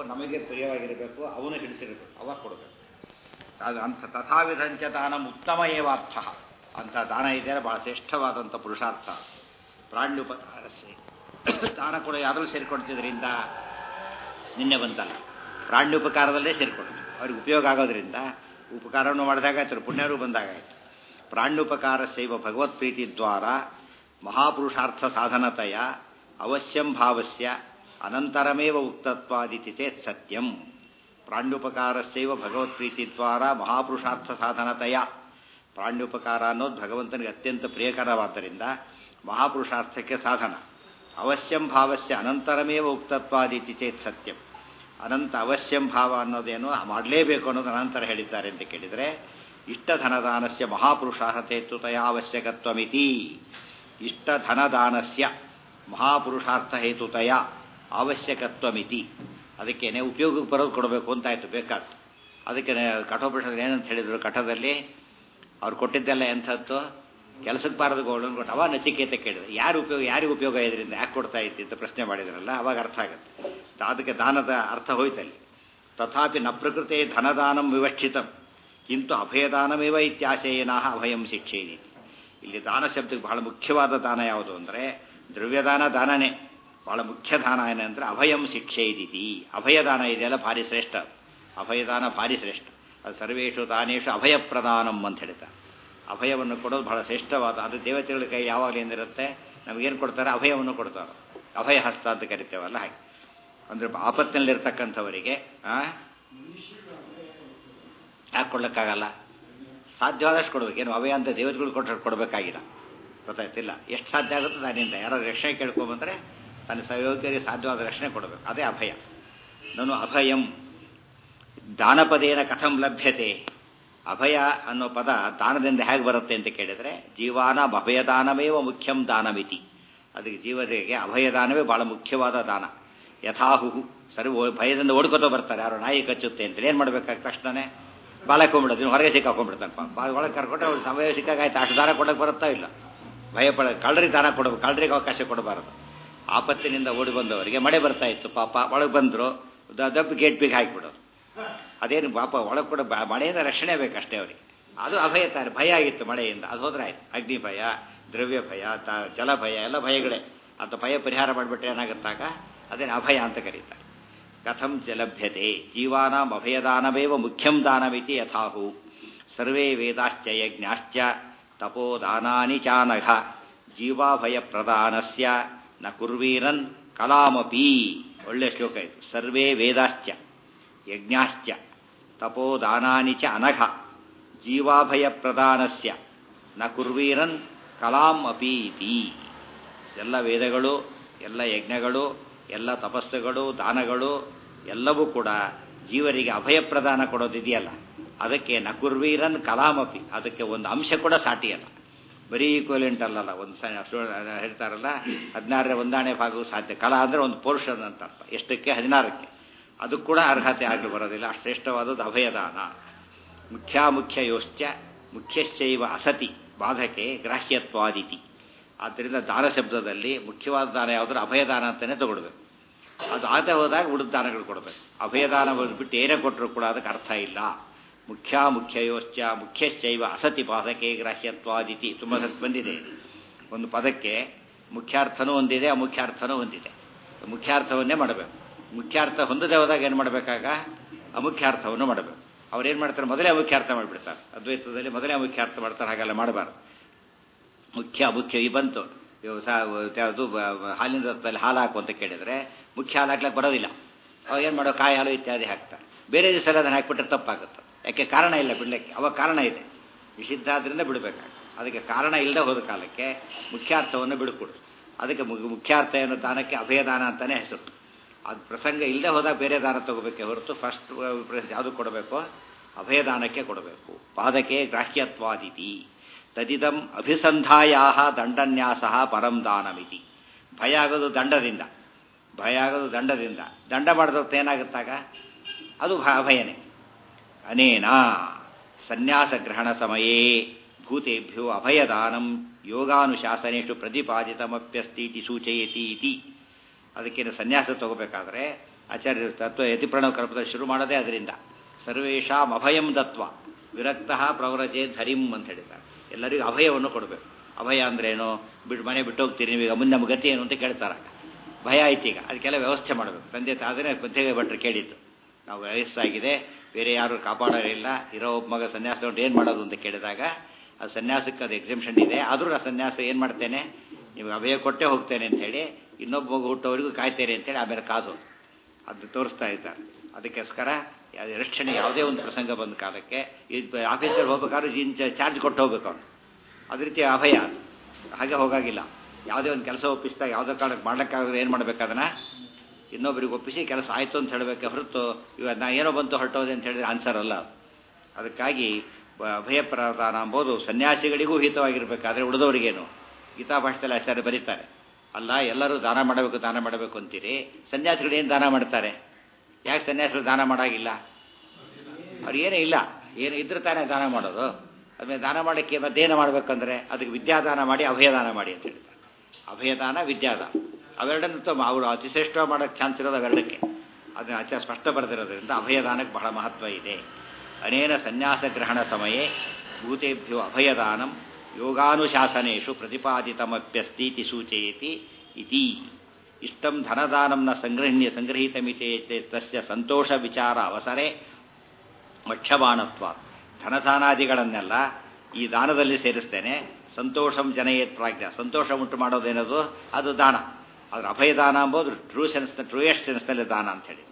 ನಮಗೆ ಪ್ರಿಯವಾಗಿರಬೇಕು ಅವನು ಹಿಡಿಸಿರಬೇಕು ಅವಾಗ ಕೊಡಬೇಕು ಅದು ಅಂಥ ತಥಾವಿಧಂಚ ದಾನಂ ಉತ್ತಮ ಏವಾರ್ಥ ಅಂಥ ದಾನ ಇದೆಯಲ್ಲ ಬಹಳ ಶ್ರೇಷ್ಠವಾದಂಥ ಪುರುಷಾರ್ಥ ಪ್ರಾಣ್ಯುಪಕಾರಸ್ಸೆ ದಾನ ಕೂಡ ಯಾವ್ದ್ರಲ್ಲಿ ಸೇರಿಕೊಳ್ತಿದ್ರಿಂದ ನಿನ್ನೆ ಬಂತಲ್ಲ ಪ್ರಾಣ್ಯುಪಕಾರದಲ್ಲೇ ಸೇರಿಕೊಳ್ಳಿ ಅವ್ರಿಗೆ ಉಪಯೋಗ ಆಗೋದ್ರಿಂದ ಉಪಕಾರವನ್ನು ಮಾಡಿದಾಗಾಯ್ತು ಪುಣ್ಯರು ಬಂದಾಗಾಯ್ತು ಪ್ರಾಣ್ಯುಪಕಾರ ಸೇವ ಭಗವತ್ ಪ್ರೀತಿ ದ್ವಾರ ಮಹಾಪುರುಷಾರ್ಥ ಸಾಧನತೆಯ ಅವಶ್ಯಂ ಭಾವಸ್ಯ ಅನಂತರಮೇವ ಉಕ್ತತ್ವಾದಿತಿ ಚೇತ್ ಸತ್ಯಂ ಪ್ರಾಣ್ಯುಪಕಾರಸ್ಯೈವ ಭಗವತ್ ಪ್ರೀತಿ ದ್ವಾರ ಮಹಾಪುರುಷಾರ್ಥ ಸಾಧನತೆಯ ಪ್ರಾಣ್ಯುಪಕಾರ ಅನ್ನೋದು ಭಗವಂತನಿಗೆ ಅತ್ಯಂತ ಪ್ರಿಯಕರವಾದ್ದರಿಂದ ಮಹಾಪುರುಷಾರ್ಥಕ್ಕೆ ಸಾಧನ ಅವಶ್ಯಂ ಭಾವಸ್ಯ ಅನಂತರಮೇವ ಉಕ್ತತ್ವಾದಿತಿ ಚೇತ್ ಸತ್ಯಂ ಅನಂತ ಅವಶ್ಯಂ ಭಾವ ಅನ್ನೋದೇನು ಮಾಡಲೇಬೇಕು ಅನ್ನೋದು ಅನಂತರ ಹೇಳಿದ್ದಾರೆ ಅಂತ ಕೇಳಿದರೆ ಇಷ್ಟಧನದಾನಸ್ಯ ಮಹಾಪುರುಷಾರ್ಥೇತುತಯ ಅವಶ್ಯಕತ್ವಮಿತಿ ಇಷ್ಟಧನದಾನಸ್ಯ ಮಹಾಪುರುಷಾರ್ಥ ಹೇತುತಯ ಅವಶ್ಯಕತ್ವಮಿತಿ ಅದಕ್ಕೇನೆ ಉಪಯೋಗಕ್ಕೆ ಬರೋದು ಕೊಡಬೇಕು ಅಂತಾಯ್ತು ಬೇಕಾದ್ದು ಅದಕ್ಕೆ ಕಠೋಪನಿಷತ್ ಏನಂತ ಹೇಳಿದ್ರು ಕಠದಲ್ಲಿ ಅವ್ರು ಕೊಟ್ಟಿದ್ದೆಲ್ಲ ಎಂಥದ್ದು ಕೆಲಸಕ್ಕೆ ಬಾರದು ಗೋಲ್ಡನ್ ಕೊಟ್ಟು ಅವ ನಚಿಕೇತ ಕೇಳಿದ್ರೆ ಯಾರು ಉಪಯೋಗ ಯಾರಿಗೆ ಉಪಯೋಗ ಇದರಿಂದ ಯಾಕೆ ಕೊಡ್ತಾ ಇತ್ತು ಅಂತ ಪ್ರಶ್ನೆ ಮಾಡಿದ್ರಲ್ಲ ಅವಾಗ ಅರ್ಥ ಆಗುತ್ತೆ ಅದಕ್ಕೆ ದಾನದ ಅರ್ಥ ಹೋಯ್ತಲ್ಲಿ ತಥಾಪಿ ನ ಪ್ರಕೃತಿ ಧನದಾನಂ ವಿವಕ್ಷಿತಂ ಕಿಂತು ಅಭಯದಾನಮೇವ ಇತ್ಯಾಶಯನಾಹ ಅಭಯಂ ಶಿಕ್ಷೇನಿ ಇಲ್ಲಿ ದಾನ ಶಬ್ದಕ್ಕೆ ಬಹಳ ಮುಖ್ಯವಾದ ದಾನ ಯಾವುದು ಅಂದರೆ ದ್ರವ್ಯದಾನ ದಾನನೇ ಬಹಳ ಮುಖ್ಯ ದಾನ ಏನಂದ್ರೆ ಅಭಯಂ ಶಿಕ್ಷೆ ಇದಿತಿ ಅಭಯದಾನ ಇದೆಯಲ್ಲ ಭಾರಿ ಶ್ರೇಷ್ಠ ಅಭಯದಾನ ಭಾರಿ ಶ್ರೇಷ್ಠ ಅದು ಸರ್ವೇಷು ದಾನೇಶು ಅಭಯ ಪ್ರದಾನಂ ಅಂತ ಹೇಳ್ತಾರೆ ಅಭಯವನ್ನು ಕೊಡೋದು ಬಹಳ ಶ್ರೇಷ್ಠವಾದ ಅದು ದೇವತೆಗಳ ಕೈ ಯಾವಾಗಲೂ ಏನಿರುತ್ತೆ ನಮಗೇನು ಕೊಡ್ತಾರೆ ಅಭಯವನ್ನು ಕೊಡ್ತಾರೆ ಅಭಯ ಹಸ್ತ ಅಂತ ಕರಿತೇವಲ್ಲ ಹಾಗೆ ಅಂದರೆ ಆಪತ್ತಿನಲ್ಲಿರ್ತಕ್ಕಂಥವರಿಗೆ ಯಾಕೆ ಕೊಡ್ಲಿಕ್ಕಾಗಲ್ಲ ಸಾಧ್ಯವಾದಷ್ಟು ಕೊಡ್ಬೇಕು ಏನು ಅಭಯ ಅಂತ ದೇವತೆಗಳು ಕೊಟ್ಟು ಕೊಡಬೇಕಾಗಿಲ್ಲ ಗೊತ್ತಾಯ್ತಿಲ್ಲ ಎಷ್ಟು ಸಾಧ್ಯ ಆಗುತ್ತೋ ನಾನಿಂದ ಯಾರೋ ರಕ್ಷಣೆ ಕೇಳ್ಕೊಂಬಂದರೆ ತನ್ನ ಸಹಯೋಗ್ಯರಿಗೆ ಸಾಧ್ಯವಾದ ರಕ್ಷಣೆ ಕೊಡಬೇಕು ಅದೇ ಅಭಯ ನಾನು ಅಭಯಂ ದಾನಪದೇನ ಕಥಂ ಲಭ್ಯತೆ ಅಭಯ ಅನ್ನೋ ಪದ ದಾನದಿಂದ ಹೇಗೆ ಬರುತ್ತೆ ಅಂತ ಕೇಳಿದರೆ ಜೀವಾನ ಅಭಯದಾನಮೇವ ಮುಖ್ಯಂ ದಾನಮಿತಿ ಅದಕ್ಕೆ ಜೀವರಿಗೆ ಅಭಯದಾನವೇ ಬಹಳ ಮುಖ್ಯವಾದ ದಾನ ಯಥಾಹು ಸರಿ ಭಯದಿಂದ ಓಡ್ಕೊತ ಬರ್ತಾರೆ ಯಾರೋ ನಾಯಿ ಕಚ್ಚುತ್ತೆ ಅಂತ ಏನು ಮಾಡ್ಬೇಕಾಗ ತಕ್ಷಣನೇ ಬಾಲಕೊಂಬಿಡೋದು ಇನ್ನು ಹೊರಗೆ ಸಿಕ್ಕಾಕೊಂಡ್ಬಿಡ್ತಾನೆ ಪಾಪ ಒಳಗೆ ಕರ್ಕೊಂಡು ಅವ್ರು ಸಮಯ ಸಿಕ್ಕಾಗಾಯ್ತು ಅಷ್ಟು ದಾನ ಕೊಡೋಕೆ ಬರುತ್ತಾ ಇಲ್ಲ ಭಯ ಪಡ ಕಳ್ಳರಿಗೆ ದಾನ ಕೊಡಬೇಕು ಕಳ್ಳರಿಗೆ ಅವಕಾಶ ಕೊಡಬಾರದು ಆಪತ್ತಿನಿಂದ ಓಡಿ ಬಂದವರಿಗೆ ಮಳೆ ಬರ್ತಾ ಇತ್ತು ಪಾಪ ಒಳಗೆ ಬಂದರು ದಬ್ಬ ಗೇಟ್ ಬಿಗ್ ಹಾಕಿಬಿಡೋದು ಅದೇನು ಪಾಪ ಒಳಗೆ ಕೂಡ ಮಳೆಯಿಂದ ರಕ್ಷಣೆ ಬೇಕಷ್ಟೇ ಅವರಿಗೆ ಅದು ಅಭಯ ತಾರೆ ಭಯ ಆಗಿತ್ತು ಮಳೆಯಿಂದ ಅದು ಹೋದ್ರೆ ಆಯ್ತು ಅಗ್ನಿ ಭಯ ದ್ರವ್ಯ ಭಯ ತ ಜಲ ಭಯ ಎಲ್ಲ ಭಯಗಳೇ ಅಂತ ಭಯ ಪರಿಹಾರ ಮಾಡಿಬಿಟ್ರೆ ಏನಾಗುತ್ತಾಗ ಅದೇನು ಅಭಯ ಅಂತ ಕರೀತಾರೆ ಕಥಂ ಚ ಲಭ್ಯತೆ ಜೀವಾನಾಂ ಅಭಯದಾನವೇವ ಮುಖ್ಯಂ ದಾನಮಿತಿ ಯಥಾಹು ಸರ್ವೇ ವೇದಾಶ್ಚ ಯಜ್ಞಾಶ್ಚ ತಪೋದಾನಾನಿ ಚಾನಘ ಜೀವಾಭಯ ಪ್ರದಾನಸ್ಯ ನ ಕುರ್ವೀರನ್ ಕಲಾಮಪಿ ಒಳ್ಳೆ ಶ್ಲೋಕ ಇದು ಸರ್ವೇ ವೇದಾಶ್ಚ ಯಜ್ಞಾಶ್ಚ ತಪೋದಾನಾನಿ ಚ ಅನಘ ಜೀವಾಭಯ ಪ್ರದಾನಸ್ಯ ನ ಕುರ್ವೀರನ್ ಕಲಾಂ ಅಪಿ ಇತಿ ಎಲ್ಲ ವೇದಗಳು ಎಲ್ಲ ಯಜ್ಞಗಳು ಎಲ್ಲ ತಪಸ್ಸುಗಳು ದಾನಗಳು ಎಲ್ಲವೂ ಕೂಡ ಜೀವರಿಗೆ ಅಭಯ ಪ್ರದಾನ ಕೊಡೋದಿದೆಯಲ್ಲ ಅದಕ್ಕೆ ನಕುರ್ವೀರನ್ ಕಲಾಮಪಿ ಅದಕ್ಕೆ ಒಂದು ಅಂಶ ಕೂಡ ಸಾಟಿಯಲ್ಲ ಬರೀ ಈಕ್ವಲೆಂಟ್ ಅಲ್ಲಲ್ಲ ಒಂದು ಹೇಳ್ತಾರಲ್ಲ ಹದಿನಾರರ ಒಂದಾಣೆ ಭಾಗವು ಸಾಧ್ಯ ಕಲಾ ಅಂದರೆ ಒಂದು ಪೋರ್ಷನ್ ಅಂತ ಅರ್ಥ ಎಷ್ಟಕ್ಕೆ ಹದಿನಾರಕ್ಕೆ ಅದು ಕೂಡ ಅರ್ಹತೆ ಆಗಲು ಬರೋದಿಲ್ಲ ಶ್ರೇಷ್ಠವಾದದ್ದು ಅಭಯದಾನ ಮುಖ್ಯಾಮುಖ್ಯ ಯೋಶ್ಚ ಮುಖ್ಯಶ್ಚೈವ ಅಸತಿ ಬಾಧಕೆ ಗ್ರಾಹ್ಯತ್ವಾದಿತಿ ಆದ್ದರಿಂದ ದಾನ ಶಬ್ದದಲ್ಲಿ ಮುಖ್ಯವಾದ ದಾನ ಯಾವುದ್ರೆ ಅಭಯದಾನ ಅಂತಲೇ ತಗೊಳ್ಬೇಕು ಅದು ಆಗದೆ ಹೋದಾಗ ಉಳಿದ ದಾನಗಳು ಕೊಡಬೇಕು ಅಭಯದಾನ ಬಿಟ್ಟು ಏನೇ ಕೊಟ್ಟರು ಕೂಡ ಅದಕ್ಕೆ ಅರ್ಥ ಇಲ್ಲ ಮುಖ್ಯ ಮುಖ್ಯಯೋಶ್ಚ ಮುಖ್ಯಶ್ಚೈವ ಅಸತಿ ಬಾಧಕೆ ಗ್ರಾಹ್ಯತ್ವಾದಿತಿ ತುಂಬ ಸತ್ ಬಂದಿದೆ ಒಂದು ಪದಕ್ಕೆ ಮುಖ್ಯಾರ್ಥನೂ ಹೊಂದಿದೆ ಅಮುಖ್ಯಾರ್ಥನೂ ಹೊಂದಿದೆ ಮುಖ್ಯಾರ್ಥವನ್ನೇ ಮಾಡಬೇಕು ಮುಖ್ಯಾರ್ಥ ಹೊಂದದೆ ಹೋದಾಗ ಏನು ಮಾಡಬೇಕಾಗ ಅಮುಖ್ಯಾರ್ಥವನ್ನು ಮಾಡಬೇಕು ಅವ್ರೇನು ಮಾಡ್ತಾರೆ ಮೊದಲೇ ಅಮುಖ್ಯಾರ್ಥ ಮಾಡಿಬಿಡ್ತಾರೆ ಅದ್ವೈತದಲ್ಲಿ ಮೊದಲೇ ಅಮುಖ್ಯಾರ್ಥ ಮಾಡ್ತಾರೆ ಹಾಗೆಲ್ಲ ಮಾಡಬಾರ್ದು ಮುಖ್ಯ ಮುಖ್ಯ ಈ ಬಂತು ಯಾವುದು ಹಾಲಿನ ರಸದಲ್ಲಿ ಹಾಲು ಹಾಕು ಅಂತ ಕೇಳಿದರೆ ಮುಖ್ಯ ಹಾಲು ಹಾಕ್ಲಿಕ್ಕೆ ಬರೋದಿಲ್ಲ ಅವಾಗ ಏನು ಮಾಡೋ ಕಾಯಿ ಹಾಲು ಇತ್ಯಾದಿ ಹಾಕ್ತಾರೆ ಬೇರೆ ದಿವಸ ಅದನ್ನು ಹಾಕಿಬಿಟ್ರೆ ತಪ್ಪಾಗುತ್ತೆ ಯಾಕೆ ಕಾರಣ ಇಲ್ಲ ಬಿಡ್ಲಿಕ್ಕೆ ಅವಾಗ ಕಾರಣ ಇದೆ ನಿಷಿದ್ಧ ಆದ್ರಿಂದ ಬಿಡಬೇಕಾಗ ಅದಕ್ಕೆ ಕಾರಣ ಇಲ್ಲದೆ ಹೋದ ಕಾಲಕ್ಕೆ ಮುಖ್ಯಾರ್ಥವನ್ನು ಬಿಡುಕೊಡು ಅದಕ್ಕೆ ಮುಖ್ಯಾರ್ಥ ಏನು ದಾನಕ್ಕೆ ಅಭಯದಾನ ಅಂತಲೇ ಹೆಸರು ಅದು ಪ್ರಸಂಗ ಇಲ್ಲದೆ ಹೋದಾಗ ಬೇರೆ ದಾನ ತಗೋಬೇಕೆ ಹೊರತು ಫಸ್ಟ್ ಯಾವುದು ಕೊಡಬೇಕು ಅಭಯದಾನಕ್ಕೆ ಕೊಡಬೇಕು ಪಾದಕ್ಕೆ ಗ್ರಾಹ್ಯತ್ವಾದಿತಿ ತದಿದಂ ಅಭಿಸಂಧಾಯಾ ದಂಡನ್ಯಾಸ ಪರಂ ದಾನಮಿತಿ ಭಯ ಆಗೋದು ದಂಡದಿಂದ ಭಯ ಆಗೋದು ದಂಡದಿಂದ ದಂಡ ಮಾಡಿದವ್ರು ಏನಾಗುತ್ತಾಗ ಅದು ಅಭಯನೇ ಅನೇನ ಸನ್ಯಾಸ ಗ್ರಹಣ ಸಮಯೇ ಭೂತೇಭ್ಯೋ ಅಭಯದಾನಂ ಯೋಗಾನುಶಾಸನೇಶು ಪ್ರತಿಪಾದಿತಮಪ್ಯಸ್ತಿ ಇತಿ ಸೂಚಯತಿ ಇತಿ ಅದಕ್ಕೇನು ಸನ್ಯಾಸ ತಗೋಬೇಕಾದ್ರೆ ಆಚಾರ್ಯ ತತ್ವ ಯತಿಪ್ರಣವ ಕಲ್ಪದ ಶುರು ಮಾಡೋದೇ ಅದರಿಂದ ಸರ್ವೇಶಾಂ ಅಭಯಂ ದತ್ವ ವಿರಕ್ತ ಪ್ರವರಜೆ ಧರಿಂ ಅಂತ ಹೇಳಿದ್ದಾರೆ ಎಲ್ಲರಿಗೂ ಅಭಯವನ್ನು ಕೊಡಬೇಕು ಅಭಯ ಅಂದ್ರೇನು ಬಿಟ್ಟು ಮನೆ ಬಿಟ್ಟು ಹೋಗ್ತೀರಿ ನೀವೀಗ ಮುಂದೆ ನಮ್ಮ ಗತಿ ಏನು ಅಂತ ಕೇಳ್ತಾರೆ ಭಯ ಆಯ್ತು ಈಗ ಅದಕ್ಕೆಲ್ಲ ವ್ಯವಸ್ಥೆ ಮಾಡಬೇಕು ತಂದೆ ತಾದರೆ ಪಂಚಗ ಭಟ್ರು ಕೇಳಿದ್ದು ನಾವು ವಯಸ್ಸಾಗಿದೆ ಬೇರೆ ಯಾರು ಕಾಪಾಡೋರಿಲ್ಲ ಇರೋ ಒಬ್ಬ ಮಗ ಸನ್ಯಾಸ ತಗೊಂಡು ಏನು ಮಾಡೋದು ಅಂತ ಕೇಳಿದಾಗ ಅದು ಸನ್ಯಾಸಕ್ಕೆ ಅದು ಎಕ್ಸಿಬಿಷನ್ ಇದೆ ಆದರೂ ನಾನು ಸನ್ಯಾಸ ಏನು ಮಾಡ್ತೇನೆ ನೀವು ಅಭಯ ಕೊಟ್ಟೇ ಹೋಗ್ತೇನೆ ಅಂತ ಹೇಳಿ ಇನ್ನೊಬ್ಬ ಮಗು ಹುಟ್ಟೋವರೆಗೂ ಕಾಯ್ತೇನೆ ಅಂತೇಳಿ ಆಮೇಲೆ ಕಾದು ಅದು ತೋರಿಸ್ತಾ ಇದ್ದಾರೆ ಅದಕ್ಕೋಸ್ಕರ ರಕ್ಷಣೆ ಯಾವುದೇ ಒಂದು ಪ್ರಸಂಗ ಬಂದ ಕಾಲಕ್ಕೆ ಈ ಆಫೀಸಲ್ಲಿ ಹೋಗ್ಬೇಕಾದ್ರೂ ಜೀನ್ ಚಾರ್ಜ್ ಕೊಟ್ಟು ಹೋಗ್ಬೇಕು ಅವನು ಅದೇ ರೀತಿ ಅಭಯ ಅದು. ಹಾಗೆ ಹೋಗಾಗಿಲ್ಲ ಯಾವುದೇ ಒಂದು ಕೆಲಸ ಒಪ್ಪಿಸಿದಾಗ ಯಾವುದೇ ಕಾರಣಕ್ಕೆ ಮಾಡ್ಲಿಕ್ಕಾಗದ್ರೆ ಏನು ಮಾಡ್ಬೇಕಾದನ್ನ ಇನ್ನೊಬ್ಬರಿಗೆ ಒಪ್ಪಿಸಿ ಕೆಲಸ ಆಯಿತು ಅಂತ ಹೇಳಬೇಕು ಹೊರತು ಇವಾಗ ನಾ ಏನೋ ಬಂತು ಹೊರಟೋದೆ ಅಂತ ಹೇಳಿದ್ರೆ ಆನ್ಸರ್ ಅಲ್ಲ ಅದು. ಅದಕ್ಕಾಗಿ ಬ- ಅಭಯ ಪ್ರದಾನ ಎಂಬುದು ಸನ್ಯಾಸಿಗಳಿಗೂ ಹಿತವಾಗಿರಬೇಕಾದ್ರೆ ಉಳಿದವರಿಗೇನು ಗೀತಾ ಭಾಷೆಯಲ್ಲಿ ಆಚಾರ್ಯ ಬರೀತಾರೆ ಅಲ್ಲ ಎಲ್ಲರೂ ದಾನ ಮಾಡಬೇಕು ದಾನ ಮಾಡಬೇಕು ಅಂತೀರಿ ಸನ್ಯಾಸಿಗಳು ಏನು ದಾನ ಮಾಡ್ತಾರೆ ಯಾಕೆ ಸನ್ಯಾಸಿಗಳು ದಾನ ಮಾಡಾಗಿಲ್ಲ ಅವ್ರು ಏನೂ ಇಲ್ಲ ಏನು ಇದ್ರೆ ತಾನೇ ದಾನ ಮಾಡೋದು ಆಮೇಲೆ ದಾನ ಮಾಡೋಕ್ಕೆ ಮತ್ತೇನು ಮಾಡಬೇಕಂದ್ರೆ ಅದಕ್ಕೆ ವಿದ್ಯಾದಾನ ಮಾಡಿ ಅಭಯದಾನ ಮಾಡಿ ಅಂತ ಹೇಳ್ತಾರೆ ಅಭಯದಾನ ವಿದ್ಯಾದಾನ ಅವೆರಡನ್ನು ತಮ್ಮ ಅವರು ಅತಿಶ್ರೇಷ್ಠ ಮಾಡೋಕ್ಕೆ ಚಾನ್ಸ್ ಇರೋದು ಅವೆರಡಕ್ಕೆ ಅದನ್ನ ಆಚಾರ ಸ್ಪಷ್ಟ ಬರೆದಿರೋದ್ರಿಂದ ಅಭಯದಾನಕ್ಕೆ ಬಹಳ ಮಹತ್ವ ಇದೆ ಅನೇನ ಸನ್ಯಾಸ ಗ್ರಹಣ ಸಮಯೇ ಭೂತೇಭ್ಯೋ ಅಭಯದಾನಂ ಯೋಗಾನುಶಾಸನೇಶು ಪ್ರತಿಪಾದಿತಮಪ್ಯಸ್ತೀತಿ ಸೂಚಯತಿ ಇತಿ ಇಷ್ಟಂ ಧನದಾನಂ ನ ಸಂಗ್ರಹಣ್ಯ ಸಂಗ್ರಹೀತಮಿತೆ ತಸ್ಯ ಸಂತೋಷ ವಿಚಾರ ಅವಸರೆ ಮಕ್ಷಬಾಣತ್ವ ಧನದಾನಾದಿಗಳನ್ನೆಲ್ಲ ಈ ದಾನದಲ್ಲಿ ಸೇರಿಸ್ತೇನೆ ಸಂತೋಷಂ ಜನಯೇತ್ ಪ್ರಾಜ್ಞ ಸಂತೋಷ ಉಂಟು ಮಾಡೋದೇನದು ಅದು ದಾನ ಅದ್ರ ಅಭಯದಾನ ಎಂಬುದು ಟ್ರೂ ಸೆನ್ಸ್ ಟ್ರೂಯೆಸ್ಟ್ ಸೆನ್ಸ್ನಲ್ಲಿ ದಾನ ಅಂತ ಹೇಳಿ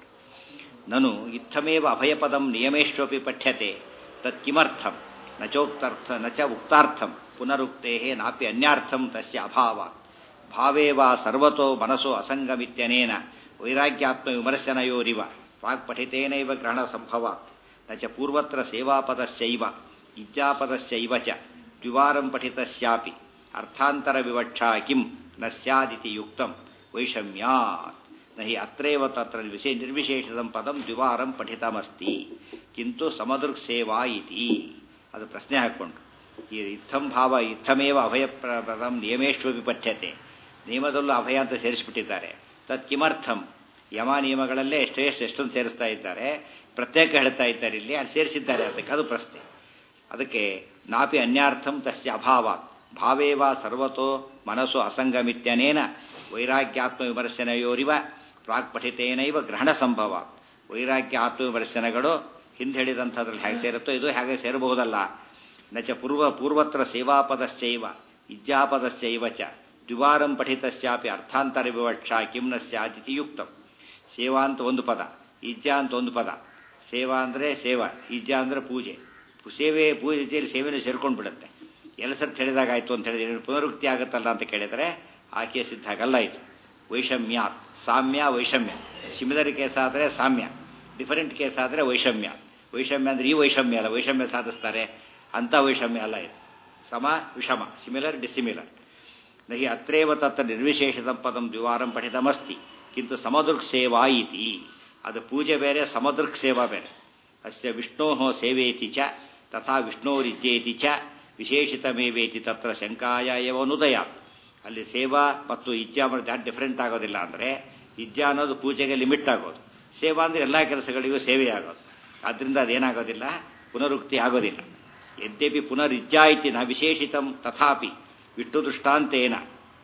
ನನು ಇತ್ತಮೇವ ಅಭಯಪದಂ ನಿಯಮೇಶ್ವಪಿ ಪಠ್ಯತೆ ತತ್ ಕಿಮರ್ಥಂ ನ ಚೋಕ್ತರ್ಥ ನ ಚ ಉಕ್ತಾರ್ಥಂ ಪುನರುಕ್ತೆ ನಾಪಿ ಅನ್ಯಾರ್ಥಂ ತಸ್ಯ ಅಭಾವ ಭಾವೇ ವಾ ಸರ್ವತೋ ಮನಸೋ ಅಸಂಗಮಿತ್ಯನೇನ ವೈರಾಗ್ಯಾತ್ಮ ವಿಮರ್ಶನಯೋರಿವ ವಾಕ್ಪಠಿತೇನೈವ ಗ್ರಹಣ ಸಂಭವ ನ ಚ ಪೂರ್ವತ್ರ ಸೇವಾಪದಸ್ಯೈವ ಇಜ್ಜಾಪದಸ್ಯೈವ ಚ ದ್ವಿವಾರಂ ಪಠಿತಸ್ಯಾಪಿ ಅರ್ಥಾಂತರ ವಿವಕ್ಷಾ ಕಿಂ ನ ಸ್ಯಾದಿತಿ ಯುಕ್ತಂ ವೈಷಮ್ಯಾತ್ ನ ಹಿ ಅತ್ರೈವ ತತ್ರ ವಿಶೇ ನಿರ್ವಿಶೇಷಿತಂ ಪದಂ ದ್ವಿವಾರಂ ಪಠಿತಮಸ್ತಿ ಕಿಂತು ಸಮದೃಕ್ ಸೇವಾ ಇತಿ ಅದು ಪ್ರಶ್ನೆ ಹಾಕ್ಕೊಂಡು ಈ ಇತ್ತಂ ಭಾವ ಇತ್ತಮೇವ ಅಭಯ ಪ್ರ- ಪದಂ ನಿಯಮೇಶ್ವಪಿ ಪಠ್ಯತೆ ನಿಯಮದಲ್ಲೂ ಅಭಯ ಅಂತ ಸೇರಿಸಿಬಿಟ್ಟಿದ್ದಾರೆ ತತ್ ಕಿಮರ್ಥಂ ಯಮ ನಿಯಮಗಳಲ್ಲೇ ಎಷ್ಟೆಷ್ಟು ಎಷ್ಟೊಂದು ಸೇರಿಸ್ತಾ ಇದ್ದಾರೆ ಪ್ರತ್ಯೇಕ ಹೇಳ್ತಾ ಇದ್ದಾರೆ ಇಲ್ಲಿ ಅಲ್ಲಿ ಸೇರಿಸಿದ್ದಾರೆ ಅದಕ್ಕೆ ಅದು ಪ್ರಶ್ನೆ ಅದಕ್ಕೆ ನಾಪಿ ಅನ್ಯಾರ್ಥಂ ತಸ್ಯ ಅಭಾವ ಭಾವೇವ ಸರ್ವತೋ ಮನಸ್ಸು ಅಸಂಗಮಿತ್ಯನೇನ ವೈರಾಗ್ಯಾತ್ಮ ವಿಮರ್ಶನೆಯೋರಿವ ಪ್ರಾಕ್ಪಠಿತೇನೈವ ಗ್ರಹಣ ಸಂಭವ ವೈರಾಗ್ಯ ಆತ್ಮವಿಮರ್ಶನಗಳು ಹಿಂದೆ ಹೇಳಿದಂಥದ್ರಲ್ಲಿ ಹೇಗೆ ಸೇರುತ್ತೋ ಇದು ಹೇಗೆ ಸೇರಬಹುದಲ್ಲ ನಚ ಪೂರ್ವ ಪೂರ್ವತ್ರ ಸೇವಾಪದಶ್ಚೈವ ಇಜ್ಜಾಪದಶ್ಚೈವ ಚ ದ್ವಿವಾರಂ ಪಠಿತಸ್ಯಾಪಿ ಅರ್ಥಾಂತರ ವಿವಕ್ಷಾ ಕಿಂ ನ ಸ್ಯಾದಿತಿ ಯುಕ್ತಂ ಸೇವಾ ಅಂತ ಒಂದು ಪದ ಇಜ್ಜಾ ಅಂತ ಒಂದು ಪದ ಸೇವಾ ಅಂದರೆ ಸೇವಾ ಇಜ್ಜಾ ಅಂದರೆ ಪೂಜೆ ಸೇವೆ ಪೂಜೆಯಲ್ಲಿ ಸೇವೆನೂ ಸೇರ್ಕೊಂಡು ಬಿಡುತ್ತೆ ಎಲ್ಲ ಸರ್ತಿ ಹೇಳಿದಾಗ ಆಯಿತು ಅಂತ ಹೇಳಿದ್ರೆ ಪುನರುಕ್ತಿ ಆಗುತ್ತಲ್ಲ ಅಂತ ಕೇಳಿದರೆ ಆ ಕೇಸ್ ಇದ್ದ ಹಾಗಲ್ಲ ಇದು ವೈಷಮ್ಯ ಸಾಮ್ಯ ವೈಷಮ್ಯ ಸಿಮಿಲರ್ ಕೇಸ್ ಆದರೆ ಸಾಮ್ಯ ಡಿಫರೆಂಟ್ ಕೇಸ್ ಆದರೆ ವೈಷಮ್ಯ ವೈಷಮ್ಯ ಅಂದರೆ ಈ ವೈಷಮ್ಯ ಅಲ್ಲ ವೈಷಮ್ಯ ಸಾಧಿಸ್ತಾರೆ ಅಂಥ ವೈಷಮ್ಯ ಅಲ್ಲ ಇದು ಸಮ ವಿಷಮ ಸಿಮಿಲರ್ ಡಿಸಿಮಿಲರ್ ನಹಿ ಅತ್ರೇವ ತತ್ರ ನಿರ್ವಿಶೇಷಿತ ಪದಂ ದ್ವಿವಾರಂ ಪಠಿತಮಸ್ತಿ ಕಿಂತು ಸಮದೃಕ್ ಸೇವಾ ಇತಿ ಅದು ಪೂಜೆ ಬೇರೆ ಸಮದೃಕ್ ಸೇವಾ ಬೇರೆ ಅಸ್ಯ ವಿಷ್ಣೋ ಸೇವೇತಿ ಚ ತಥಾ ವಿಷ್ಣೋರಿಜ್ಜೇತಿ ಚ ವಿಶೇಷಿತಮೇವೇತಿ ತತ್ರ ಶಂಕಾಯ ಏವನುದಯ ಅಲ್ಲಿ ಸೇವಾ ಮತ್ತು ಇಜ್ಜಾ ಜಾಟ್ ಡಿಫ್ರೆಂಟ್ ಆಗೋದಿಲ್ಲ ಅಂದರೆ ಇಜ್ಜಾ ಅನ್ನೋದು ಪೂಜೆಗೆ ಲಿಮಿಟ್ ಆಗೋದು ಸೇವಾ ಅಂದರೆ ಎಲ್ಲ ಕೆಲಸಗಳಿಗೂ ಸೇವೆ ಆಗೋದು ಆದ್ದರಿಂದ ಅದೇನಾಗೋದಿಲ್ಲ ಪುನರುಕ್ತಿ ಆಗೋದಿಲ್ಲ ಯದ್ಯಪಿ ಪುನರಿಜ್ಜಾ ಇತಿ ನ ವಿಶೇಷಿತಂ ತಥಾಪಿ ವಿಷ್ಣು ದೃಷ್ಟಾಂತೇನ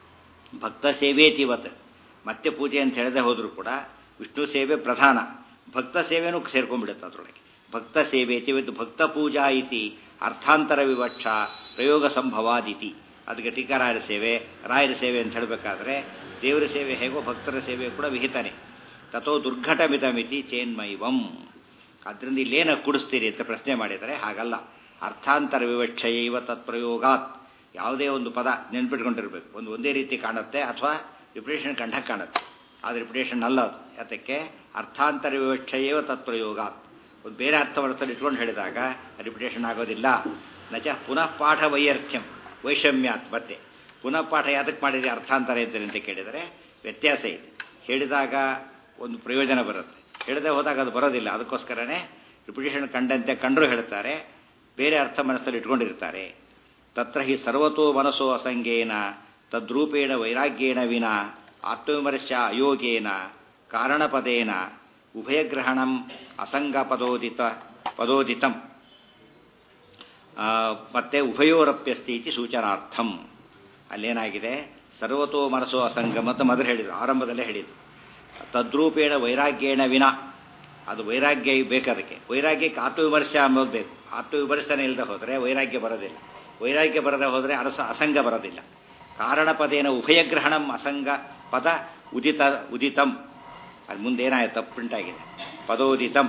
ಭಕ್ತ ಸೇವೇತಿವತ್ ಮತ್ತೆ ಪೂಜೆ ಅಂತ ಹೇಳದೆ ಹೋದರೂ ಕೂಡ ವಿಷ್ಣು ಸೇವೆ ಪ್ರಧಾನ ಭಕ್ತ ಸೇವೆನೂ ಸೇರ್ಕೊಂಡ್ಬಿಡುತ್ತೆ ಅದರೊಳಗೆ ಭಕ್ತ ಸೇವೇತಿ ಇವತ್ತು ಭಕ್ತ ಪೂಜಾ ಇತಿ ಅರ್ಥಾಂತರ ವಿವಕ್ಷ ಪ್ರಯೋಗ ಸಂಭವಾದಿತಿ ಅದಕ್ಕೆ ಟೀಕಾರಾಯರ ಸೇವೆ ರಾಯರ ಸೇವೆ ಅಂತ ಹೇಳಬೇಕಾದ್ರೆ ದೇವರ ಸೇವೆ ಹೇಗೋ ಭಕ್ತರ ಸೇವೆ ಕೂಡ ವಿಹಿತನೇ ತಥೋ ದುರ್ಘಟಮಿತಮಿತಿ ಚೇನ್ಮೈವಂ ಅದರಿಂದ ಇಲ್ಲೇನ ಕುಡಿಸ್ತೀರಿ ಅಂತ ಪ್ರಶ್ನೆ ಮಾಡಿದರೆ ಹಾಗಲ್ಲ ಅರ್ಥಾಂತರ ವಿವಕ್ಷೆಯೈವ ತತ್ಪ್ರಯೋಗಾತ್ ಯಾವುದೇ ಒಂದು ಪದ ನೆನ್ಪಿಟ್ಕೊಂಡಿರ್ಬೇಕು ಒಂದು ಒಂದೇ ರೀತಿ ಕಾಣುತ್ತೆ ಅಥವಾ ರಿಪಿಟೇಷನ್ ಕಂಡಕ್ಕೆ ಕಾಣುತ್ತೆ ಅದು ರಿಪಿಟೇಷನ್ ಅಲ್ಲ ಅದು ಯಾತಕ್ಕೆ ಅರ್ಥಾಂತರ ವಿವಕ್ಷೆಯೇವ ತತ್ಪ್ರಯೋಗಾತ್ ಒಂದು ಬೇರೆ ಅರ್ಥವರ್ಥದಲ್ಲಿ ಇಟ್ಕೊಂಡು ಹೇಳಿದಾಗ ರಿಪಿಟೇಷನ್ ಆಗೋದಿಲ್ಲ ನಚ ಪುನಃ ಪಾಠ ವೈಯರ್ಥ್ಯಂ ವೈಷಮ್ಯಾತ್ ಮತ್ತೆ ಪುನಃ ಪಾಠ ಯಾತಕ್ಕೆ ಮಾಡಿದ್ರೆ ಅರ್ಥಾಂತರ ಇದ್ದಾರೆ ಅಂತ ಕೇಳಿದರೆ ವ್ಯತ್ಯಾಸ ಇದೆ ಹೇಳಿದಾಗ ಒಂದು ಪ್ರಯೋಜನ ಬರುತ್ತೆ ಹೇಳದೆ ಹೋದಾಗ ಅದು ಬರೋದಿಲ್ಲ ಅದಕ್ಕೋಸ್ಕರನೇ ರಿಪಿಟೇಷನ್ ಕಂಡಂತೆ ಕಂಡರೂ ಹೇಳ್ತಾರೆ ಬೇರೆ ಅರ್ಥ ಮನಸ್ಸಲ್ಲಿ ಇಟ್ಕೊಂಡಿರ್ತಾರೆ ತತ್ರ ಹಿ ಸರ್ವತೋ ಮನಸ್ಸೋ ಅಸಂಗೇನ ತದ್ರೂಪೇಣ ವೈರಾಗ್ಯೇಣ ವಿನ ಆತ್ಮವಿಮರ್ಶ ಅಯೋಗೇನ ಕಾರಣಪದೇನ ಉಭಯಗ್ರಹಣಂ ಅಸಂಗ ಪದೋದಿತ ಪದೋದಿತಂ ಆ, ಮತ್ತೆ ಉಭಯೋರಪ್ಯಸ್ತಿ ಇತಿ ಸೂಚನಾರ್ಥಂ ಅಲ್ಲೇನಾಗಿದೆ ಸರ್ವತೋ ಮನಸ್ಸೋ ಅಸಂಗಮ ಅಂತ ಮೊದಲು ಹೇಳಿದ್ರು ಆರಂಭದಲ್ಲೇ ಹೇಳಿದ್ರು ತದ್ರೂಪೇಣ ವೈರಾಗ್ಯೇಣ ವಿನ ಅದು ವೈರಾಗ್ಯ ಬೇಕದಕ್ಕೆ ವೈರಾಗ್ಯಕ್ಕೆ ಆತ್ಮವಿಮರ್ಶೆ ಅಂಬೋದು ಬೇಕು ಆತ್ಮವಿಮರ್ಶನೆ ಇಲ್ಲದೆ ಹೋದರೆ ವೈರಾಗ್ಯ ಬರೋದಿಲ್ಲ ವೈರಾಗ್ಯ ಬರದೆ ಹೋದರೆ ಅರಸ ಅಸಂಗ ಬರೋದಿಲ್ಲ ಕಾರಣಪದೇನ ಉಭಯಗ್ರಹಣಂ ಅಸಂಗ ಪದ ಉದಿತ ಉದಿತಂ ಅದು ಮುಂದೆ ಏನಾಯ್ತು ತಪ್ಪುಂಟಾಗಿದೆ ಪದೋದಿತಂ